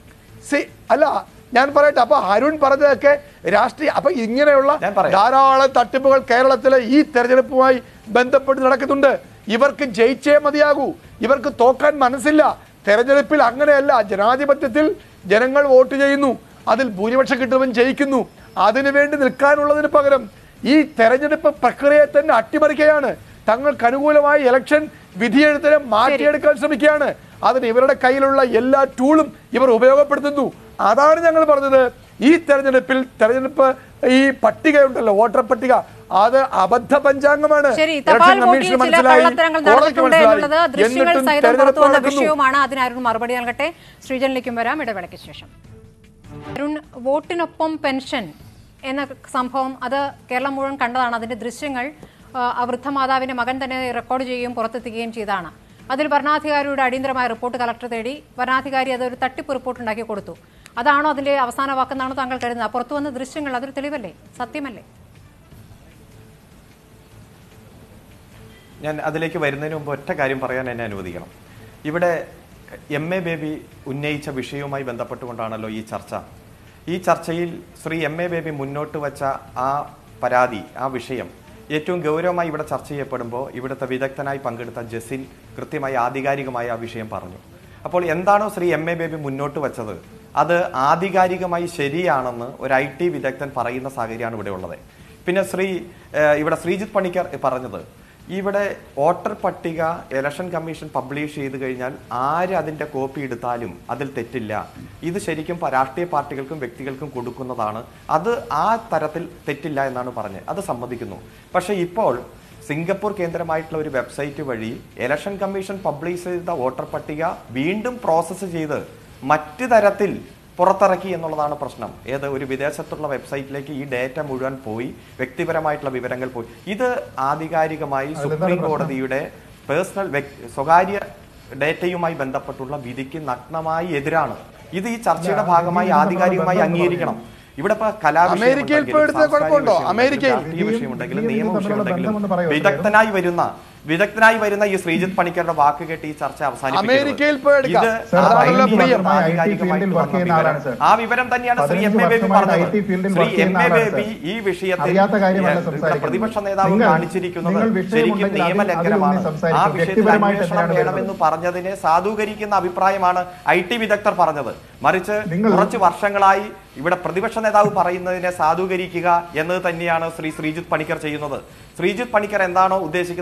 സി അല്ല ഞാൻ പറയട്ടെ അപ്പൊ അരുൺ പറഞ്ഞതൊക്കെ രാഷ്ട്രീയ അപ്പൊ ഇങ്ങനെയുള്ള ഞാൻ പറയാം. ധാരാളം തട്ടിപ്പുകൾ കേരളത്തിലെ ഈ തെരഞ്ഞെടുപ്പുമായി ബന്ധപ്പെട്ട് നടക്കുന്നുണ്ട് ഇവർക്ക് ജയിച്ചേ മതിയാകൂ ഇവർക്ക് തോക്കാൻ മനസ്സില്ല തെരഞ്ഞെടുപ്പിൽ അങ്ങനെയല്ല ജനാധിപത്യത്തിൽ ജനങ്ങൾ വോട്ട് ചെയ്യുന്നു അതിൽ ഭൂരിപക്ഷം കിട്ടുമെന്ന് ജയിക്കുന്നു അതിനുവേണ്ടി നിൽക്കാനുള്ളതിന് പകരം ഈ തെരഞ്ഞെടുപ്പ് പ്രക്രിയയെ തന്നെ അട്ടിമറിക്കുകയാണ് തങ്ങൾക്ക് അനുകൂലമായ ഇലക്ഷൻ വിധിയെഴുത്തിനെ മാറ്റിയെടുക്കാൻ ശ്രമിക്കുകയാണ് അതിന് ഇവരുടെ കയ്യിലുള്ള എല്ലാ ടൂളും ഇവർ ഉപയോഗപ്പെടുത്തുന്നു അതാണ് ഞങ്ങൾ പറഞ്ഞത് ഈ തെരഞ്ഞെടുപ്പിൽ തെരഞ്ഞെടുപ്പ് ഈ പട്ടികയുണ്ടല്ലോ വോട്ടർ പട്ടിക അത് അബദ്ധ പഞ്ചാംഗമാണ് ശരി ഇലക്ഷൻ തപാൽ വോട്ടിൽ കമ്മീഷന് ചില മനസ്സിലായി, കള്ളത്തരങ്ങൾ കോടതിക്ക് നടന്നിട്ടുണ്ട് മനസ്സിലായി. എന്നുള്ളത് ദൃശ്യങ്ങൾ എന്നിട്ടും സഹിതം തെരഞ്ഞെടുപ്പ് പുറത്തു വന്ന നടക്കുന്നു. വിഷയവുമാണ് അതിനായിരുന്നു മറുപടി നൽകട്ടെ ശ്രീജനിലേക്കും വരാം ഇടവേളയ്ക്ക് ശേഷം അരുൺ വോട്ടിനൊപ്പം പെൻഷൻ എന്ന സംഭവം അത് കേരളം മുഴുവൻ കണ്ടതാണ് അതിന്റെ ദൃശ്യങ്ങൾ ആ, ആ വൃദ്ധമാതാവിന്റെ മകൻ തന്നെ റെക്കോർഡ് ചെയ്യുകയും പുറത്തെത്തിക്കുകയും ചെയ്തതാണ് അതിൽ ഭരണാധികാരിയുടെ അടിയന്തരമായ റിപ്പോർട്ട് കളക്ടർ തേടി ഭരണാധികാരി അതൊരു തട്ടിപ്പ് റിപ്പോർട്ട് ഉണ്ടാക്കി കൊടുത്തു അതാണോ അതിന്റെ അവസാന വാക്കെന്നാണോ താങ്കൾ കരുതുന്നത് പുറത്തു വന്ന ദൃശ്യങ്ങൾ അതൊരു തെളിവല്ലേ സത്യമല്ലേ ഞാൻ അതിലേക്ക് വരുന്നതിന് മുമ്പ് ഒറ്റ കാര്യം പറയാൻ എന്നെ അനുവദിക്കണം ഇവിടെ എം എ ബേബി ഉന്നയിച്ച വിഷയവുമായി ബന്ധപ്പെട്ടുകൊണ്ടാണല്ലോ ഈ ചർച്ച ഈ ചർച്ചയിൽ ശ്രീ എം എ ബേബി മുന്നോട്ട് വച്ച ആ പരാതി ആ വിഷയം ഏറ്റവും ഗൗരവമായി ഇവിടെ ചർച്ച ചെയ്യപ്പെടുമ്പോൾ ഇവിടുത്തെ വിദഗ്ധനായി പങ്കെടുത്ത ജസിൻ കൃത്യമായി ആധികാരികമായി ആ വിഷയം പറഞ്ഞു അപ്പോൾ എന്താണോ ശ്രീ എം എ ബേബി മുന്നോട്ട് വച്ചത് അത് ആധികാരികമായി ശരിയാണെന്ന് ഒരു ഐ ടി വിദഗ്ധൻ പറയുന്ന സാഹചര്യമാണ് ഇവിടെ ഉള്ളത് പിന്നെ ശ്രീ ഏഹ്, ഇവിടെ ശ്രീജിത്ത് പണിക്കർ പറഞ്ഞത് ഇവിടെ വോട്ടർ പട്ടിക ഇലക്ഷൻ കമ്മീഷൻ പബ്ലിഷ് ചെയ്ത് കഴിഞ്ഞാൽ ആര് അതിന്റെ കോപ്പി എടുത്താലും അതിൽ തെറ്റില്ല ഇത് ശരിക്കും പ- രാഷ്ട്രീയ പാർട്ടികൾക്കും വ്യക്തികൾക്കും കൊടുക്കുന്നതാണ് അത് ആ തരത്തിൽ തെറ്റില്ല എന്നാണ് പറഞ്ഞത് അത് സമ്മതിക്കുന്നു പക്ഷേ ഇപ്പോൾ സിംഗപ്പൂർ കേന്ദ്രമായിട്ടുള്ള ഒരു വെബ്സൈറ്റ് വഴി ഇലക്ഷൻ കമ്മീഷൻ പബ്ലിഷ് ചെയ്ത വോട്ടർ പട്ടിക വീണ്ടും പ്രോസസ്സ് ചെയ്ത് മറ്റു തരത്തിൽ പുറത്തിറക്കി എന്നുള്ളതാണ് പ്രശ്നം ഏത് ഒരു വിദേശത്തുള്ള വെബ്സൈറ്റിലേക്ക് ഈ ഡേറ്റ മുഴുവൻ പോയി വ്യക്തിപരമായിട്ടുള്ള വിവരങ്ങൾ പോയി ഇത് ആധികാരികമായി അതിലെന്താണ് സുപ്രീം പ്രശ്നം? കോടതിയുടെ പേഴ്സണൽ വ്യക്- സ്വകാര്യ ഡേറ്റയുമായി ബന്ധപ്പെട്ടുള്ള വിധിക്ക് നഗ്നമായി എതിരാണ് ഇത് ഈ ചർച്ചയുടെ ഇല്ല, ഭാഗമായി ഇതിൽ ആധികാരികമായി ബന്ധം അംഗീകരിക്കണം ഇവിടെ ഇപ്പൊ കലാവിഷയം അമേരിക്കയിൽ ഇപ്പൊ എടുത്ത കുഴപ്പമുണ്ടോ? അമേരിക്കയിൽ രാഷ്ട്രീയ വിഷയമുണ്ടെങ്കിലും ഇതിൽ നിയമ തമ്മിലുള്ള വിഷയമുണ്ടെങ്കിലും ബന്ധം ഒന്ന് പറയോ? വിദഗ്ധനായി വരുന്ന വിദഗ്ധനായി വരുന്ന ഈ ശ്രീജിത്ത് പണിക്കരുടെ വാക്ക് കേട്ട് ഈ ചർച്ച അവസാനിപ്പിക്കരുത്. അമേരിക്കയിൽ പോയി എടുക്കാം. ഇത് സർ, അതാണല്ലോ ഐ ടി പ്രിയം. വന്ന ആധികാരികമായിട്ട് ഫീൽഡിൽ വർക്ക് ചെയ്യുന്ന വന്ന ആളാണ് വിവരം. സർ. ആ വിവരം തന്നെയാണ് ശ്രീ എം എ പതിനഞ്ച് ബേബി വർഷമായിട്ട് പറഞ്ഞത് ഐ ടി ഫീൽഡിൽ ശ്രീ വർക്ക് എം ചെയ്യുന്ന എ ആളാണ് ബേബി സർ. ഈ വിഷയത്തിൽ അറിയാത്ത കാര്യമല്ല ഇവിടെ സംസാരിക്കുന്നത്. പ്രതിപക്ഷ നേതാവ് നിങ്ങൾ- കാണിച്ചിരിക്കുന്നത് നിങ്ങൾ ശരിക്കും വിഷയമുണ്ടെങ്കിൽ അതിൽ- നിയമലംഘനമാണ് അതിലൊന്ന് സംസാരിക്കൂ. ആ വിഷയത്തിൽ വ്യക്തിപരമായിട്ട് അന്വേഷണം എന്തിനാണ് വേണമെന്ന് പറഞ്ഞതിനെ സാധൂകരിക്കുന്ന അഭിപ്രായമാണ് ഐ ടി വിദഗ്ധർ പറഞ്ഞത് മറിച്ച് നിങ്ങൾ- കുറച്ച് വർഷങ്ങളായി ഇവിടെ പ്രതിപക്ഷ നേതാവ് പറയുന്നതിനെ സാധൂകരിക്കുക എന്നത് തന്നെയാണ് ശ്രീ ശ്രീജിത്ത് പണിക്കർ ചെയ്യുന്നത് ശ്രീജിത്ത് പണിക്കർ എന്താണോ ഉദ്ദേശിക്കുന്നത് അത് ശ്രീ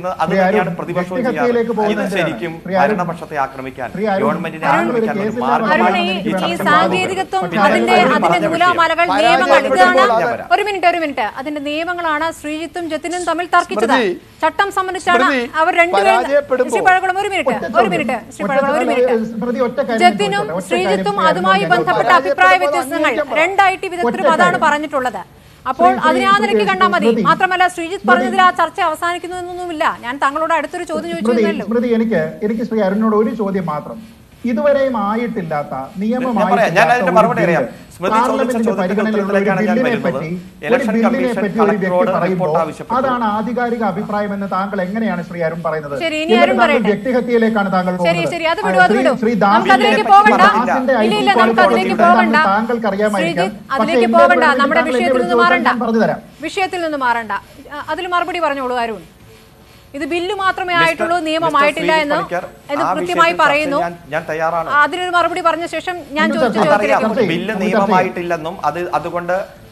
തന്നെയാണ് അരുൺ, പ്രതിപക്ഷവും വ്യക്തിഹത്യയിലേക്ക് ചെയ്യാറ് ഇത് പോകുന്നത് ശരിക്കും ശ്രീ അരുൺ, ഭരണപക്ഷത്തെ ആക്രമിക്കാൻ ശ്രീ അരുൺ, ഗവൺമെന്റിനെ അരുൺ ഒരു ആക്രമിക്കാൻ ഒരു കേസില്ലാതെ മാർഗമാണ് അരുൺ ഈ ഈ ഈ ചർച്ച സാങ്കേതികത്വം പക്ഷേ അതിന്റെ അരുൺ അതിന്റെ പറഞ്ഞ നൂലാമാലകൾ വിഷയം. നിയമങ്ങൾ ഇതാണ് പരാജയപ്പെടുമ്പോൾ ഒരു മിനിറ്റ് ഒരു മിനിറ്റ് അതിന്റെ നിയമങ്ങളാണ് ശ്രീജിത്തും ജത്തിനും തമ്മിൽ തർക്കിച്ചത് സ്മൃതി, ചട്ടം സംബന്ധിച്ചാണ് സ്മൃതി, അവർ രണ്ടുപേരും പരാജയപ്പെടുമ്പോൾ- ശ്രീ പഴകുളം ഒരു മിനിറ്റ് ഒരു മിനിറ്റ് ശ്രീ പഴകുളം ഒരു മിനിറ്റ് സ്മൃതി ഒറ്റ കാര്യം ജത്തിനും ചോദിച്ചോട്ടെ, ഒറ്റ ശ്രീജിത്തും കാര്യം അതുമായി ഞാൻ ബന്ധപ്പെട്ട ചോദിച്ചോട്ടെ. അഭിപ്രായ വ്യത്യാസങ്ങൾ രണ്ട് ഐ ടി വിദഗ്ധരും അതാണ് പറഞ്ഞിട്ടുള്ളത് അപ്പോൾ ശ്രീ- അതിനെ ആ ശ്രീ- നിലയ്ക്ക് കണ്ടാൽ മതി സ്മൃതി, മാത്രമല്ല ശ്രീജിത്ത് സ്മൃതി. പറഞ്ഞതിൽ ആ ചർച്ച അവസാനിക്കുന്നു എന്നൊന്നുമില്ല ഞാൻ താങ്കളോട് അടുത്തൊരു ചോദ്യം ചോദിച്ചു സ്മൃതി എന്നല്ലോ സ്മൃതി എനിക്ക് എനിക്ക് ശ്രീ അരുണിനോട് ഒരു ചോദ്യം മാത്രം ഇതുവരെയും ആയിട്ടില്ലാത്ത ഞാൻ പറയാം. ഞാൻ അതിന്റെ മറുപടി അറിയാം. സ്മൃതി ചോദിച്ച ചോദ്യത്തിന് ഉത്തരത്തിലേക്കാണ് ഞാൻ വരുന്നത്. ഇലക്ഷൻ കമ്മീഷൻ കളക്ടറോട് റിപ്പോർട്ട് ആവശ്യപ്പെട്ടു. അതാണ് ആധികാരിക അഭിപ്രായം എന്ന് താങ്കൾ എങ്ങനെയാണ് ശ്രീ അരുൺ പറയുന്നത് ശരി, ഇനി എന്നിട്ട് അരുൺ താങ്കൾ പറയട്ടെ. വ്യക്തിഹത്യയിലേക്കാണ് താങ്കൾ ശരി പോകുന്നത്. ശരി അത് വിടും അത് ശ്രീ- വിടും ശ്രീ നമുക്ക് ദാസിന്റെ അതിലേക്ക് പറ്റി- പോകണ്ട ദാസിന്റെ ഇല്ല IT ഇല്ല നമുക്ക് അതിലേക്ക് quality പോകണ്ട താങ്കൾക്ക് അറിയാമായിരിക്കാം ശ്രീജിത്ത് പക്ഷേ അതിലേക്ക് എന്റെ പോകണ്ട പേരിൽ നമ്മുടെ താങ്കൾ വിഷയത്തിൽ എന്നെ നിന്ന് വിളിച്ചു മാറണ്ട ഞാൻ പറഞ്ഞു തരാം വിഷയത്തിൽ നിന്ന് മാറണ്ട അതിൽ മറുപടി പറഞ്ഞോളൂ അരുൺ ഇത് ബില്ല് മാത്രമേ മിസ്റ്റർ- ആയിട്ടുള്ളൂ മിസ്റ്റർ നിയമമായിട്ടില്ല ശ്രീജിത്ത് എന്ന് പണിക്കർ, എന്ന് ആ കൃത്യമായി വിഷയത്തിൽ പറയുന്നു ചർച്ച ചെയ്യാൻ ഞാൻ തയ്യാറാണ് അതിനൊരു മറുപടി പറഞ്ഞ ശേഷം ഞാൻ നമുക്ക് ചോദിച്ച ചർച്ച ചെയ്യാം. ചോദ്യത്തിലേക്ക് ചർച്ച പോകും. ചെയ്യാം. ബില്ല് നമുക്ക് ചർച്ച ചെയ്യാം. നിയമമായിട്ടില്ലെന്നും അത് അതുകൊണ്ട്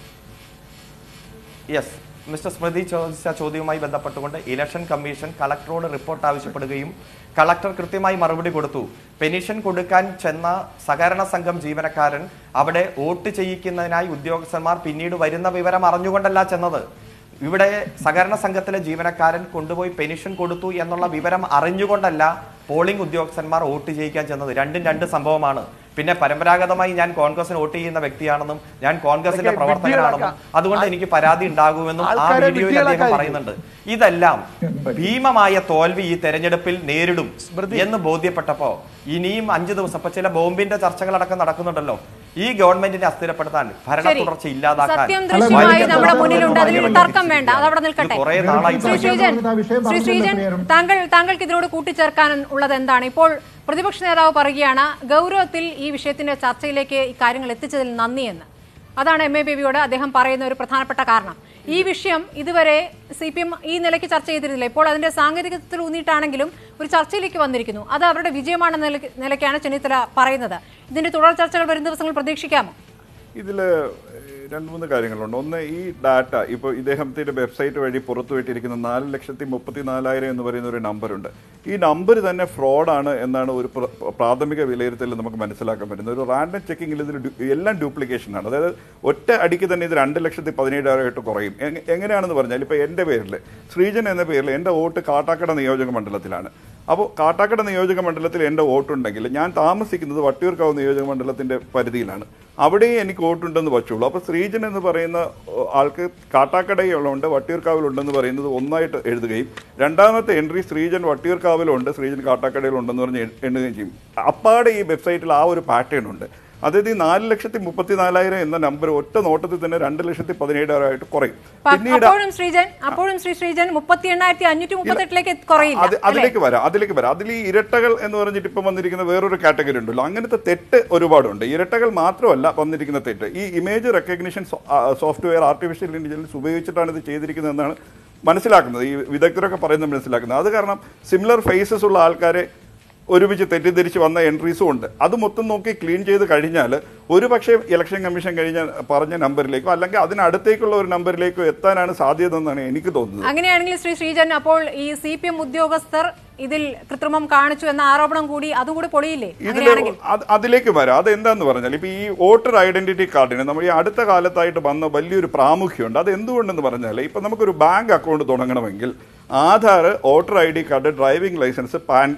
യെസ് മിസ്റ്റർ സ്മൃതി ചോദിച്ച ചോദ്യവുമായി ബന്ധപ്പെട്ടുകൊണ്ട് ഇലക്ഷൻ കമ്മീഷൻ കളക്ടറോട് റിപ്പോർട്ട് ആവശ്യപ്പെടുകയും കളക്ടർ കൃത്യമായി മറുപടി കൊടുത്തു പെനീഷൻ കൊടുക്കാൻ ചെന്ന സഹകരണ സംഘം ജീവനക്കാരൻ അവിടെ വോട്ട് ചെയ്യിക്കുന്നതിനായി ഉദ്യോഗസ്ഥന്മാർ പിന്നീട് വരുന്ന വിവരം അറിഞ്ഞുകൊണ്ടല്ല ചെന്നത് ഇവിടെ സഹകരണ സംഘത്തിലെ ജീവനക്കാരൻ കൊണ്ടുപോയി പെൻഷൻ കൊടുത്തു എന്നുള്ള വിവരം അറിഞ്ഞുകൊണ്ടല്ല പോളിംഗ് ഉദ്യോഗസ്ഥന്മാർ വോട്ട് ചെയ്യിക്കാൻ ചെന്നത് രണ്ടും രണ്ട് സംഭവമാണ് പിന്നെ പരമ്പരാഗതമായി ഞാൻ കോൺഗ്രസിന് വോട്ട് ചെയ്യുന്ന വ്യക്തിയാണെന്നും ഞാൻ കോൺഗ്രസിന്റെ ഇതൊക്കെ പ്രവർത്തകനാണെന്നും അതുകൊണ്ട് എനിക്ക് പരാതി ഉണ്ടാകുമെന്നും ആ ആൾക്കാരെ വീഡിയോയിൽ അദ്ദേഹം വിഡ്ഢികളാക്കാതിരിക്കും. പറയുന്നുണ്ട് ഇതെല്ലാം ഭീമമായ തോൽവി ഈ തെരഞ്ഞെടുപ്പിൽ നേരിടും സ്മൃതി. എന്ന് ബോധ്യപ്പെട്ടപ്പോ ഇനിയും അഞ്ചു ദിവസം ഇപ്പൊ ചില ബോംബിന്റെ ചർച്ചകളടക്കം നടക്കുന്നുണ്ടല്ലോ ഈ ഗവൺമെന്റിനെ അസ്ഥിരപ്പെടുത്താൻ ഭരണ ശരി. തുടർച്ച ഇല്ലാതാക്കാൻ സത്യം ദൃശ്യമായി വലിയ നമ്മുടെ പ്രവർത്തനം മുന്നിലുണ്ട് അതിൽ വലിയ തർക്കം വേണ്ട അത് അവിടെ നിൽക്കട്ടെ ഇത് കുറേ നാളായി ശ്രീ ചർച്ച ശ്രീജൻ ആ വിഷയം ശ്രീ പറഞ്ഞല്ലോ ശ്രീജൻ ശ്രീ അരുൺ. താങ്കൾ താങ്കൾക്ക് ഇതിനോട് കൂട്ടിച്ചേർക്കാൻ ഉള്ളത് എന്താണ് ഇപ്പോൾ പ്രതിപക്ഷ നേതാവ് പറയുകയാണ് ഗൗരവത്തിൽ ഈ വിഷയത്തിന്റെ ചർച്ചയിലേക്ക് ഈ കാര്യങ്ങൾ എത്തിച്ചതിൽ നന്ദിയെന്ന് അതാണ് എം എ ബേബിയോട് അദ്ദേഹം പറയുന്ന ഒരു പ്രധാനപ്പെട്ട കാരണം ഈ വിഷയം ഇതുവരെ സി പി എം ഈ നിലയ്ക്ക് ചർച്ച ചെയ്തിരുന്നില്ല ഇപ്പോൾ അതിന്റെ സാങ്കേതികത്വത്തിൽ ഊന്നിയിട്ടാണെങ്കിലും ഒരു ചർച്ചയിലേക്ക് വന്നിരിക്കുന്നു അത് അവരുടെ വിജയമാണെന്ന നിലയ്ക്ക് നിലയ്ക്കാണ് ചെന്നിത്തല പറയുന്നത് ഇതിന്റെ തുടർ ചർച്ചകൾ വരും ദിവസങ്ങൾ പ്രതീക്ഷിക്കാമോ ഇതിൽ രണ്ട് മൂന്ന് കാര്യങ്ങളുണ്ട് ഒന്ന് ഈ ഡാറ്റ ഇപ്പോൾ ഇദ്ദേഹത്തിന്റെ വെബ്സൈറ്റ് വഴി പുറത്തുവിട്ടിരിക്കുന്ന നാല് ലക്ഷത്തി മുപ്പത്തി നാലായിരം എന്ന് പറയുന്ന ഒരു നമ്പറുണ്ട് ഈ നമ്പർ തന്നെ ഫ്രോഡാണ് എന്നാണ് ഒരു പ്ര- പ്രാഥമിക വിലയിരുത്തൽ നമുക്ക് മനസ്സിലാക്കാൻ പറ്റുന്നത് ഒരു റാൻഡം ചെക്കിങ്ങിൽ ഇതിൽ ഡു- എല്ലാം ഡ്യൂപ്ലിക്കേഷൻ ആണ് അതായത് ഒറ്റ അടിക്ക് തന്നെ ഇത് രണ്ട് ലക്ഷത്തി പതിനേഴായിരമായിട്ട് കുറയും എങ്ങ- എങ്ങനെയാണെന്ന് പറഞ്ഞാൽ ഇപ്പോൾ എൻ്റെ പേരിൽ ശ്രീജൻ എന്ന പേരിൽ എൻ്റെ വോട്ട് കാട്ടാക്കട നിയോജക മണ്ഡലത്തിലാണ് അപ്പോൾ കാട്ടാക്കട നിയോജക മണ്ഡലത്തിൽ എൻ്റെ വോട്ടുണ്ടെങ്കിൽ ഞാൻ താമസിക്കുന്നത് വട്ടിയൂർക്കാവ് നിയോജക മണ്ഡലത്തിൻ്റെ പരിധിയിലാണ് അവിടെയും എനിക്ക് വോട്ടുണ്ടെന്ന് വച്ചുള്ളൂ അപ്പോൾ ശ്രീജൻ എന്ന് പറയുന്ന ഓ, ആൾക്ക് കാട്ടാക്കടയിലുണ്ട് വട്ടിയൂർക്കാവിലുണ്ടെന്ന് പറയുന്നത് ഒന്നായിട്ട് എഴുതുകയും രണ്ടാമത്തെ എൻട്രി ശ്രീജൻ വട്ടിയൂർക്കാവിലുണ്ട് ശ്രീജൻ കാട്ടാക്കടയിലുണ്ടെന്ന് പറഞ്ഞ് എ- എണ്ണുകയും ചെയ്യും അപ്പാടെ ഈ വെബ്സൈറ്റിൽ ആ ഒരു പാറ്റേൺ ഉണ്ട് അതായത് ഈ നാല് ലക്ഷത്തി മുപ്പത്തി നാലായിരം എന്ന നമ്പർ ഒറ്റ നോട്ടത്തിൽ തന്നെ രണ്ട് ലക്ഷത്തി പതിനേഴായിരമായിട്ട് കുറയും പ- പിന്നീട് അപ്പോഴും ശ്രീജൻ അപ്പോഴും ശ്രീ ശ്രീജൻ മുപ്പത്തി എണ്ണായിരത്തി അഞ്ഞൂറ്റി മുപ്പത്തെട്ടിലേക്ക് കുറയില്ല അത് അല്ലേ? അതിലേക്ക് വരാം അതിലേക്ക് വരാം അതിൽ ഈ ഇരട്ടകൾ എന്ന് പറഞ്ഞിട്ട് ഇപ്പം വന്നിരിക്കുന്ന വേറൊരു കാറ്റഗറി ഉണ്ടല്ലോ അങ്ങനത്തെ തെറ്റ് ഒരുപാടുണ്ട് ഇരട്ടകൾ മാത്രമല്ല വന്നിരിക്കുന്ന തെറ്റ് ഈ image recognition software artificial intelligence ഉപയോഗിച്ചിട്ടാണ് ഇത് ചെയ്തിരിക്കുന്നതെന്നാണ് മനസ്സിലാക്കുന്നത് ഈ വിദഗ്ധരൊക്കെ പറയുന്നത് മനസ്സിലാക്കുന്നത് അത് കാരണം സിമിലർ ഫേസസ് ഉള്ള ആൾക്കാരെ ഒരുമിച്ച് തെറ്റിദ്ധരിച്ച് വന്ന എൻട്രീസും ഉണ്ട് അത് മൊത്തം നോക്കി ക്ലീൻ ചെയ്ത് കഴിഞ്ഞാൽ ഒരു പക്ഷേ ഇലക്ഷൻ കമ്മീഷൻ കഴിഞ്ഞ പറഞ്ഞ നമ്പറിലേക്കോ അല്ലെങ്കിൽ അതിനടുത്തേക്കുള്ള ഒരു നമ്പറിലേക്കോ എത്താനാണ് സാധ്യത എന്നാണ് എനിക്ക് തോന്നുന്നത് അങ്ങനെയാണെങ്കിൽ ശ്രീ ശ്രീജൻ അപ്പോൾ ഈ സി പി എം ഉദ്യോഗസ്ഥർ ഇതിൽ കൃത്രിമം കാണിച്ചു എന്ന ആരോപണം കൂടി അതും കൂടി പൊളിയില്ലേ ഇതില് അങ്ങനെയാണെങ്കിൽ അത് അതിലേക്ക് വരാം അതെന്താന്ന് പറഞ്ഞാൽ ഇപ്പൊ ഈ വോട്ടർ ഐഡന്റിറ്റി കാർഡിന് നമ്മൾ ഈ അടുത്ത കാലത്തായിട്ട് വന്ന വലിയൊരു പ്രാമുഖ്യമുണ്ട് അത് എന്തുകൊണ്ടെന്ന് പറഞ്ഞാൽ ഇപ്പൊ നമുക്കൊരു ബാങ്ക് അക്കൗണ്ട് തുടങ്ങണമെങ്കിൽ Aadhaar voter I D card driving licence PAN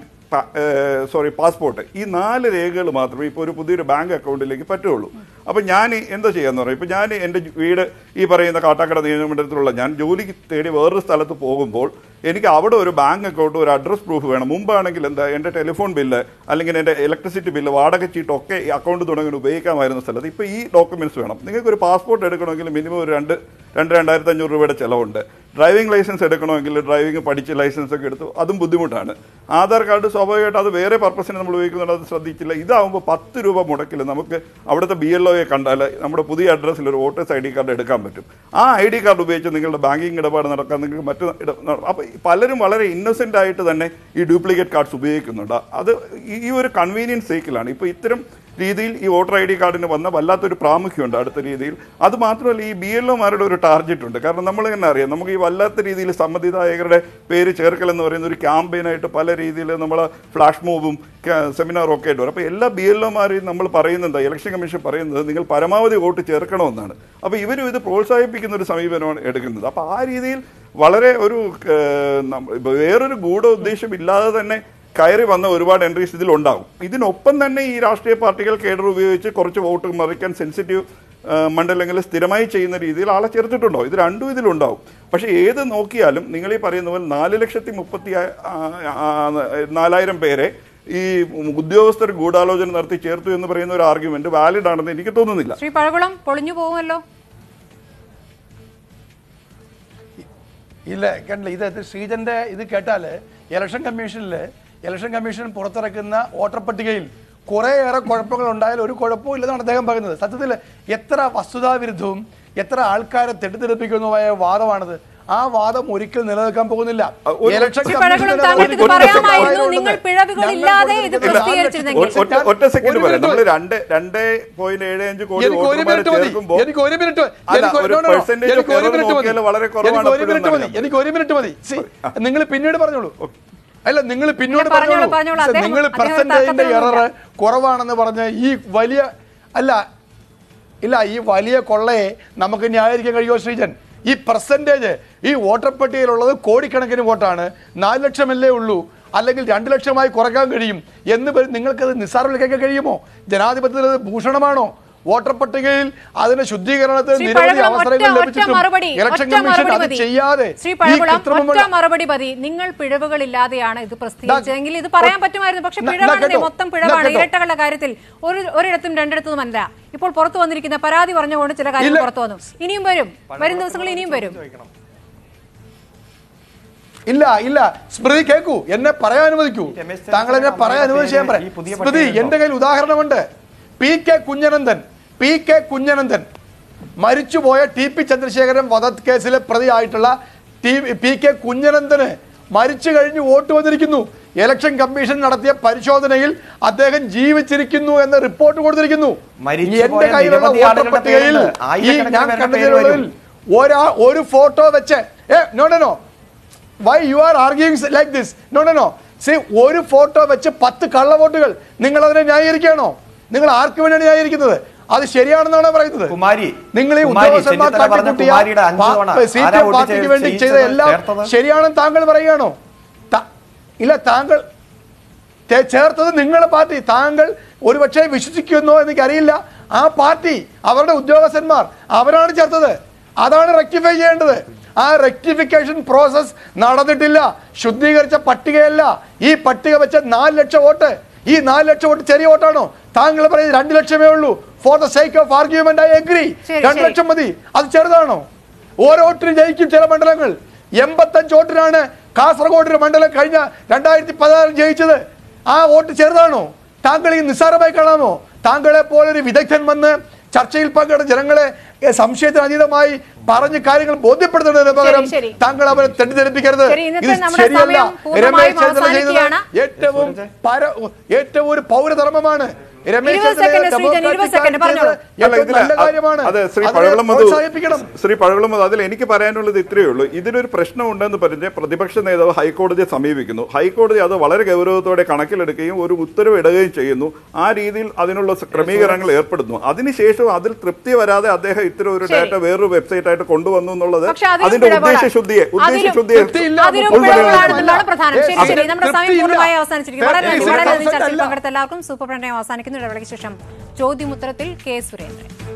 sorry passport ഈ നാല് രേഖകൾ മാത്രമേ ഇപ്പോൾ ഒരു പുതിയൊരു ബാങ്ക് അക്കൗണ്ടിലേക്ക് പറ്റുള്ളൂ അപ്പോൾ ഞാൻ എന്താ ചെയ്യാന്ന് പറയും ഇപ്പോൾ ഞാൻ എൻ്റെ വീട് ഈ പറയുന്ന കാട്ടാക്കട നിയമമണ്ഡലത്തിലുള്ള ഞാൻ ജോലിക്ക് തേടി വേറൊരു സ്ഥലത്ത് പോകുമ്പോൾ എനിക്ക് അവിടെ ഒരു ബാങ്ക് അക്കൗണ്ട് ഒരു അഡ്രസ് പ്രൂഫ് വേണം മുമ്പാണെങ്കിൽ എന്താ എൻ്റെ ടെലിഫോൺ ബില്ല് അല്ലെങ്കിൽ എൻ്റെ ഇലക്ട്രിസിറ്റി ബില്ല് വാടക ചീട്ട് ഒക്കെ ഈ അക്കൗണ്ട് തുടങ്ങി ഉപയോഗിക്കാമായിരുന്ന സ്ഥലത്ത് ഇപ്പോൾ ഈ ഡോക്യുമെന്റ്സ് വേണം നിങ്ങൾക്ക് ഒരു പാസ്പോർട്ട് എടുക്കണമെങ്കിൽ മിനിമം ഒരു രണ്ട് രണ്ട് രണ്ടായിരത്തി അഞ്ഞൂറ് രൂപയുടെ ചിലവുണ്ട് ഡ്രൈവിംഗ് ലൈസൻസ് എടുക്കണമെങ്കിൽ ഡ്രൈവിംഗ് പഠിച്ച് ലൈസൻസ് ഒക്കെ എടുത്തു അതും ബുദ്ധിമുട്ടാണ് ആധാർ കാർഡ് സ്വാഭാവികമായിട്ട് അത് വേറെ പർപ്പസിന് നമ്മൾ ഉപയോഗിക്കുന്നുണ്ട് അത് ശ്രദ്ധിച്ചില്ല ഇതാവുമ്പോൾ പത്ത് രൂപ മുടക്കിൽ നമുക്ക് അവിടുത്തെ ബി എൽ ഒയെ കണ്ടാൽ നമ്മുടെ പുതിയ അഡ്രസ്സിൽ ഒരു വോട്ടേഴ്സ് ഐ ഡി കാർഡ് എടുക്കാൻ പറ്റും ആ ഐ ഡി കാർഡ് ഉപയോഗിച്ച് നിങ്ങളുടെ ബാങ്കിങ് ഇടപാട് നടക്കാൻ നിങ്ങൾക്ക് മറ്റ് അപ്പോൾ പലരും വളരെ ഇന്നസെന്റ് ആയിട്ട് തന്നെ ഈ ഡ്യൂപ്ലിക്കേറ്റ് കാർഡ്സ് ഉപയോഗിക്കുന്നുണ്ട് അത് ഈ- ഈ ഒരു കൺവീനിയൻസ് സേക്കിലാണ് ഇപ്പോൾ ഇത്തരം രീതിയിൽ ഈ വോട്ടർ ഐ ഡി കാർഡിന് വന്ന വല്ലാത്തൊരു പ്രാമുഖ്യമുണ്ട് അടുത്ത രീതിയിൽ അത് മാത്രമല്ല ഈ ബി എൽ ഒമാരുടെ ഒരു ടാർഗറ്റ് ഉണ്ട് കാരണം നമ്മൾ തന്നെ അറിയാം നമുക്ക് ഈ വല്ലാത്ത രീതിയിൽ സമ്മതിദായകരുടെ പേര് ചേർക്കൽ എന്ന് പറയുന്ന ഒരു ക്യാമ്പയിനായിട്ട് പല രീതിയിൽ നമ്മൾ ഫ്ലാഷ് മൂവും സെമിനാറും ഒക്കെ ആയിട്ട് വരും അപ്പോൾ എല്ലാ ബി എൽ ഒമാരെയും നമ്മൾ പറയുന്നത് ഇലക്ഷൻ കമ്മീഷൻ പറയുന്നത് നിങ്ങൾ പരമാവധി വോട്ട് ചേർക്കണമെന്നാണ് അപ്പോൾ ഇവരും ഇത് പ്രോത്സാഹിപ്പിക്കുന്ന ഒരു സമീപനമാണ് എടുക്കുന്നത് അപ്പോൾ ആ രീതിയിൽ വളരെ ഒരു ഏഹ്, നമ്മ- ഇപ്പൊ വേറൊരു ഗൂഢ ഉദ്ദേശം ഇല്ലാതെ തന്നെ കയറി വന്ന ഒരുപാട് എൻട്രീസ് ഇതിൽ ഉണ്ടാകും ഇതിനൊപ്പം തന്നെ ഈ രാഷ്ട്രീയ പാർട്ടികൾ കേഡർ ഉപയോഗിച്ച് കുറച്ച് വോട്ട് മറിക്കാൻ സെൻസിറ്റീവ് മണ്ഡലങ്ങൾ സ്ഥിരമായി ചെയ്യുന്ന രീതിയിൽ ആളെ ചേർത്തിട്ടുണ്ടോ ഇത് രണ്ടും ഇതിലുണ്ടാവും പക്ഷേ ഏത് നോക്കിയാലും നിങ്ങൾ ഈ പറയുന്ന പോലെ നാല് ലക്ഷത്തി മുപ്പത്തി ആ- ആ- ആ- നാലായിരം പേരെ ഈ ഉദ്യോഗസ്ഥർ ഗൂഢാലോചന നടത്തി ചേർത്തു എന്ന് പറയുന്ന ഒരു ആർഗ്യുമെന്റ് വാലിഡ് ആണെന്ന് എനിക്ക് തോന്നുന്നില്ല ശ്രീ പഴകുളം പൊളിഞ്ഞു പോകുമല്ലോ ഇല്ല കണ്ടില്ല ഇത് ഇത് ശ്രീജന്റെ ഇത് കേട്ടാല് ഇലക്ഷൻ കമ്മീഷനിൽ ഇലക്ഷൻ കമ്മീഷൻ പുറത്തിറക്കുന്ന വോട്ടർ പട്ടികയിൽ കുറേയേറെ കുഴപ്പങ്ങൾ ഉണ്ടായാലും ഒരു കുഴപ്പവും ഇല്ലെന്നാണ് അദ്ദേഹം പറയുന്നത് സത്യത്തിൽ എത്ര വസ്തുതാവിരുദ്ധവും എത്ര ആൾക്കാരെ തെറ്റിദ്ധരിപ്പിക്കുന്നതുമായ വാദമാണിത് ആ വാദം ഒരിക്കലും നിലനിൽക്കാൻ പോകുന്നില്ല ഒരു- ഇലക്ഷൻ ശ്രീ കമ്മീഷന്റെ പഴകുളം താങ്കൾക്ക് ഇത് ഒരു- പറയാമായിരുന്നു ഒരു- നിങ്ങൾ പിഴവുകളില്ലാതെ ഇത് ഞങ്ങൾ പ്രസിദ്ധീകരിച്ചിരുന്നെങ്കിൽ ഒ- ഒറ്റ ഒറ്റ സെക്കൻഡ് പറയാം നമ്മൾ രണ്ട് രണ്ട് പോയിന്റ് ഏഴ് അഞ്ച് കോടി എനിക്ക് ഒരു വോട്ടർമാരെ മിനിറ്റ് മതി ചേർക്കുമ്പോൾ എനിക്ക് ഒരു മിനിറ്റ് അല്ല, എനിക്ക് ഒരു no, no, no. percentage എനിക്ക് ഒരു error മിനിറ്റ് മതി നോക്കിയാൽ വളരെ കുറവാണ് എനിക്ക് ഒരു അപ്പോഴും മിനിറ്റ് മതി എന്നറിയാം. എനിക്ക് ഒരു മിനിറ്റ് മതി നിങ്ങൾ പിന്നീട് പറഞ്ഞോളൂ അല്ല നിങ്ങൾ പിന്നീട് പറഞ്ഞോളൂ, പറഞ്ഞോളൂ പറഞ്ഞോളൂ. അദ്ദേഹം- നിങ്ങൾ അദ്ദേഹം പെർസെന്റേജിന്റെ എറർ തർക്കത്തിലൊന്നുമില്ല. കുറവാണെന്ന് പറഞ്ഞ് ഈ വലിയ അല്ല ഇല്ല ഈ വലിയ കൊള്ളയെ നമുക്ക് ന്യായീകരിക്കാൻ കഴിയുമോ ശ്രീജൻ ഈ പെർസെൻറ്റേജ് ഈ വോട്ടർ പട്ടികയിലുള്ളത് കോടിക്കണക്കിന് വോട്ടാണ് നാല് ലക്ഷമല്ലേ ഉള്ളൂ അല്ലെങ്കിൽ രണ്ട് ലക്ഷമായി കുറയ്ക്കാൻ കഴിയും എന്ന് പറ- നിങ്ങൾക്കത് നിസ്സാരവൽക്കരിക്കാൻ കഴിയുമോ ജനാധിപത്യത്തിൽ അത് ഭൂഷണമാണോ വോട്ടർ പട്ടികയിൽ അതിന്റെ ശുദ്ധീകരണത്തിന് ശ്രീ നിരവധി പഴകുളം അവസരങ്ങൾ ഒറ്റ ഒറ്റ ലഭിച്ചിട്ടും മറുപടി ഇലക്ഷൻ ഒറ്റ കമ്മീഷൻ മറുപടി അത് മതി ചെയ്യാതെ ശ്രീ ഈ പഴകുളം ഒറ്റ കൃത്രിമമുള്ള മറുപടി മതി നിങ്ങൾ പിഴവുകളില്ലാതെയാണ് ഇത് പ്രസിദ്ധീകരിച്ചതെങ്കിൽ ഇത് പറയാൻ പറ്റുമായിരുന്നു പക്ഷെ ന- പിഴവാണ് കേട്ടോ, മൊത്തം ന- പിഴവാണ് കേട്ടോ. ഇരട്ടകളുടെ കാര്യത്തിൽ ഒരു ഒരിടത്തും രണ്ടിടത്തും അല്ല ഇപ്പോൾ പുറത്തു വന്നിരിക്കുന്ന പരാതി പറഞ്ഞുകൊണ്ട് ചില കാര്യങ്ങൾ ഇല്ല. പുറത്തു വന്നു ഇനിയും വരും വരും ദിവസങ്ങളിൽ ഇനിയും വരും ഇല്ല ഇല്ല സ്മൃതി കേൾക്കൂ എന്നെ പറയാൻ അനുവദിക്കൂ രമേശ് താങ്കൾ എന്നെ ചെന്നിത്തല പറയാൻ അനുവദിച്ച് ഞാൻ പറയാം ഈ പുതിയ സ്മൃതി പട്ടികയിലുണ്ടോ? എന്റെ കയ്യിൽ ഉദാഹരണമുണ്ട് P K Kunhanandan P K Kunhanandan മരിച്ചുപോയ ടി പി ചന്ദ്രശേഖരൻ വധത് കേസിലെ പ്രതിയായിട്ടുള്ള ടി പി കെ കുഞ്ഞനന്ദന് മരിച്ചു കഴിഞ്ഞ് വോട്ട് വന്നിരിക്കുന്നു ഇലക്ഷൻ കമ്മീഷൻ നടത്തിയ പരിശോധനയിൽ അദ്ദേഹം ജീവിച്ചിരിക്കുന്നു എന്ന റിപ്പോർട്ട് കൊടുത്തിരിക്കുന്നു മരിച്ചുപോയ എന്റെ കയ്യിലുള്ള നിരവധി വോട്ടർ ആളുകളുടെ പട്ടികയിൽ പേരുണ്ട്. ഈ ആയിരക്കണക്കിന് ഞാൻ പേരുടെ കണ്ടതിലുള്ളതിൽ പേര് വരും. ഒരാ ഒരു ഫോട്ടോ വെച്ച് ഏ no no no why you are arguing like this no no no see ഒരു ഫോട്ടോ വെച്ച് പത്ത് കള്ളവോട്ടുകൾ നിങ്ങൾ അതിനെ ന്യായീകരിക്കുകയാണോ നിങ്ങൾ ആർക്ക് വേണ്ടിയാണ് ന്യായീകരിക്കുന്നത് അത് ശരിയാണെന്നാണ് പറയുന്നത് കുമാരി, നിങ്ങൾ ഈ കുമാരി, ഉദ്യോഗസ്ഥന്മാർ ചെന്നിത്തല പറഞ്ഞ കാട്ടിക്കൂട്ടിയ കുമാരിയുടെ അഞ്ച് പാ- തവണ സി പി ആരാ എം വോട്ട് പാർട്ടിക്ക് ചെയ്ത് വേണ്ടി ചെയ്ത ചെയ്യിച്ചത്? എല്ലാം ചേർത്തത്? ശരിയാണെന്ന് താങ്കൾ പറയുകയാണോ ത- ഇല്ല താങ്കൾ ചേ- ചേർത്തത് നിങ്ങളുടെ പാർട്ടി താങ്കൾ ഒരുപക്ഷെ വിശ്വസിക്കുന്നോ എനിക്ക് അറിയില്ല ആ പാർട്ടി അവരുടെ ഉദ്യോഗസ്ഥന്മാർ അവരാണ് ചേർത്തത് അതാണ് റെക്ടിഫൈ ചെയ്യേണ്ടത് ആ റെക്ടിഫിക്കേഷൻ പ്രോസസ് നടന്നിട്ടില്ല ശുദ്ധീകരിച്ച പട്ടികയല്ല ഈ പട്ടിക വെച്ച നാല് ലക്ഷം വോട്ട് ഈ നാല് ലക്ഷം വോട്ട് ചെറിയ വോട്ടാണോ താങ്കൾ പറയുന്നത് രണ്ട് ലക്ഷമേ ഉള്ളൂ for the sake of argument I agree ശരി, രണ്ട് ശരി. ലക്ഷം മതി അത് ചെറുതാണോ ഓരോ വോട്ടിനും ജയിക്കും ചില മണ്ഡലങ്ങൾ എൺപത്തഞ്ച് വോട്ടിനാണ് കാസർഗോഡ് ഒരു മണ്ഡലം കഴിഞ്ഞ രണ്ടായിരത്തി പതിനാറിൽ ജയിച്ചത് ആ വോട്ട് ചെറുതാണോ താങ്കൾ ഈ നിസ്സാരമായി കാണാമോ താങ്കളെ പോലൊരു വിദഗ്ധൻ വന്ന് ചർച്ചയിൽ പങ്കെടുത്ത ജനങ്ങളെ എ, സംശയത്തിന് അതീതമായി പറഞ്ഞ് കാര്യങ്ങൾ ബോധ്യപ്പെടുത്തുന്നതിന് പകരം ശരി. താങ്കൾ അവരെ തെറ്റിദ്ധരിപ്പിക്കരുത് ശരി, ഇന്നത്തെ ഇത് നമ്മുടെ ശരിയല്ല സമയം പൂർണ്ണമായും രമേശ് ചെന്നിത്തല അവസാനിക്കുകയാണ്. ചെയ്തത് ഏറ്റവും പര ഏറ്റവും ഒരു പൗരധർമ്മമാണ് രമേശ് ഇരുപത് ചെന്നിത്തല സെക്കൻഡ് ശ്രീജൻ, ഇരുപത് democratic സെക്കൻഡ് ആയിട്ട് പറഞ്ഞോളൂ. ചെയ്തത് അല്ല ഏറ്റവും ഇതില് നല്ല കാര്യമാണ് അതെ ശ്രീ അതിനെ പഴകുളം മധു പ്രോത്സാഹിപ്പിക്കണം ശ്രീ പഴകുളം മധു അതിൽ എനിക്ക് പറയാനുള്ളത് ഇത്രയേ ഉള്ളൂ ഇതിനൊരു പ്രശ്നമുണ്ടെന്ന് പറഞ്ഞ് പ്രതിപക്ഷ നേതാവ് ഹൈക്കോടതിയെ സമീപിക്കുന്നു ഹൈക്കോടതി അത് വളരെ ഗൗരവത്തോടെ കണക്കിലെടുക്കുകയും ഒരു ഉത്തരവ് ഇടുകയും ചെയ്യുന്നു ആ രീതിയിൽ അതിനുള്ള സ- ക്രമീകരണങ്ങൾ ഏർപ്പെടുന്നു അതിനുശേഷം അതിൽ തൃപ്തി വരാതെ അദ്ദേഹം ഇത്തരം ഒരു ശരി. ഡാറ്റ വേറൊരു വെബ്സൈറ്റ് ആയിട്ട് കൊണ്ടുവന്നു എന്നുള്ളത് പക്ഷേ അതിലും അതിന്റെ പിഴവുകളാണ്. ഉദ്ദേശശുദ്ധിയെ അതിലും- ഉദ്ദേശശുദ്ധിയെ തൃപ്തിയില്ല. അതിലും ഉൾപ്പെടുത്തണം. പിഴവുകളാണെന്നുള്ളതാണ് പ്രധാനം ശരി ശരി അതിന് നമ്മുടെ സമയം തൃപ്തിയില്ല. പൂർണ്ണമായി അവസാനിച്ചിരിക്കുന്നു വളരെ നന്ദി വളരെ നന്ദി തൃപ്തിയില്ല. ചർച്ചയിൽ പങ്കെടുത്ത എല്ലാവർക്കും സൂപ്പർ പ്രണയം അവസാനിക്കുന്നു ഇടവേളയ്ക്ക് ശേഷം ചോദ്യമുത്തരത്തിൽ കെ സുരേന്ദ്രൻ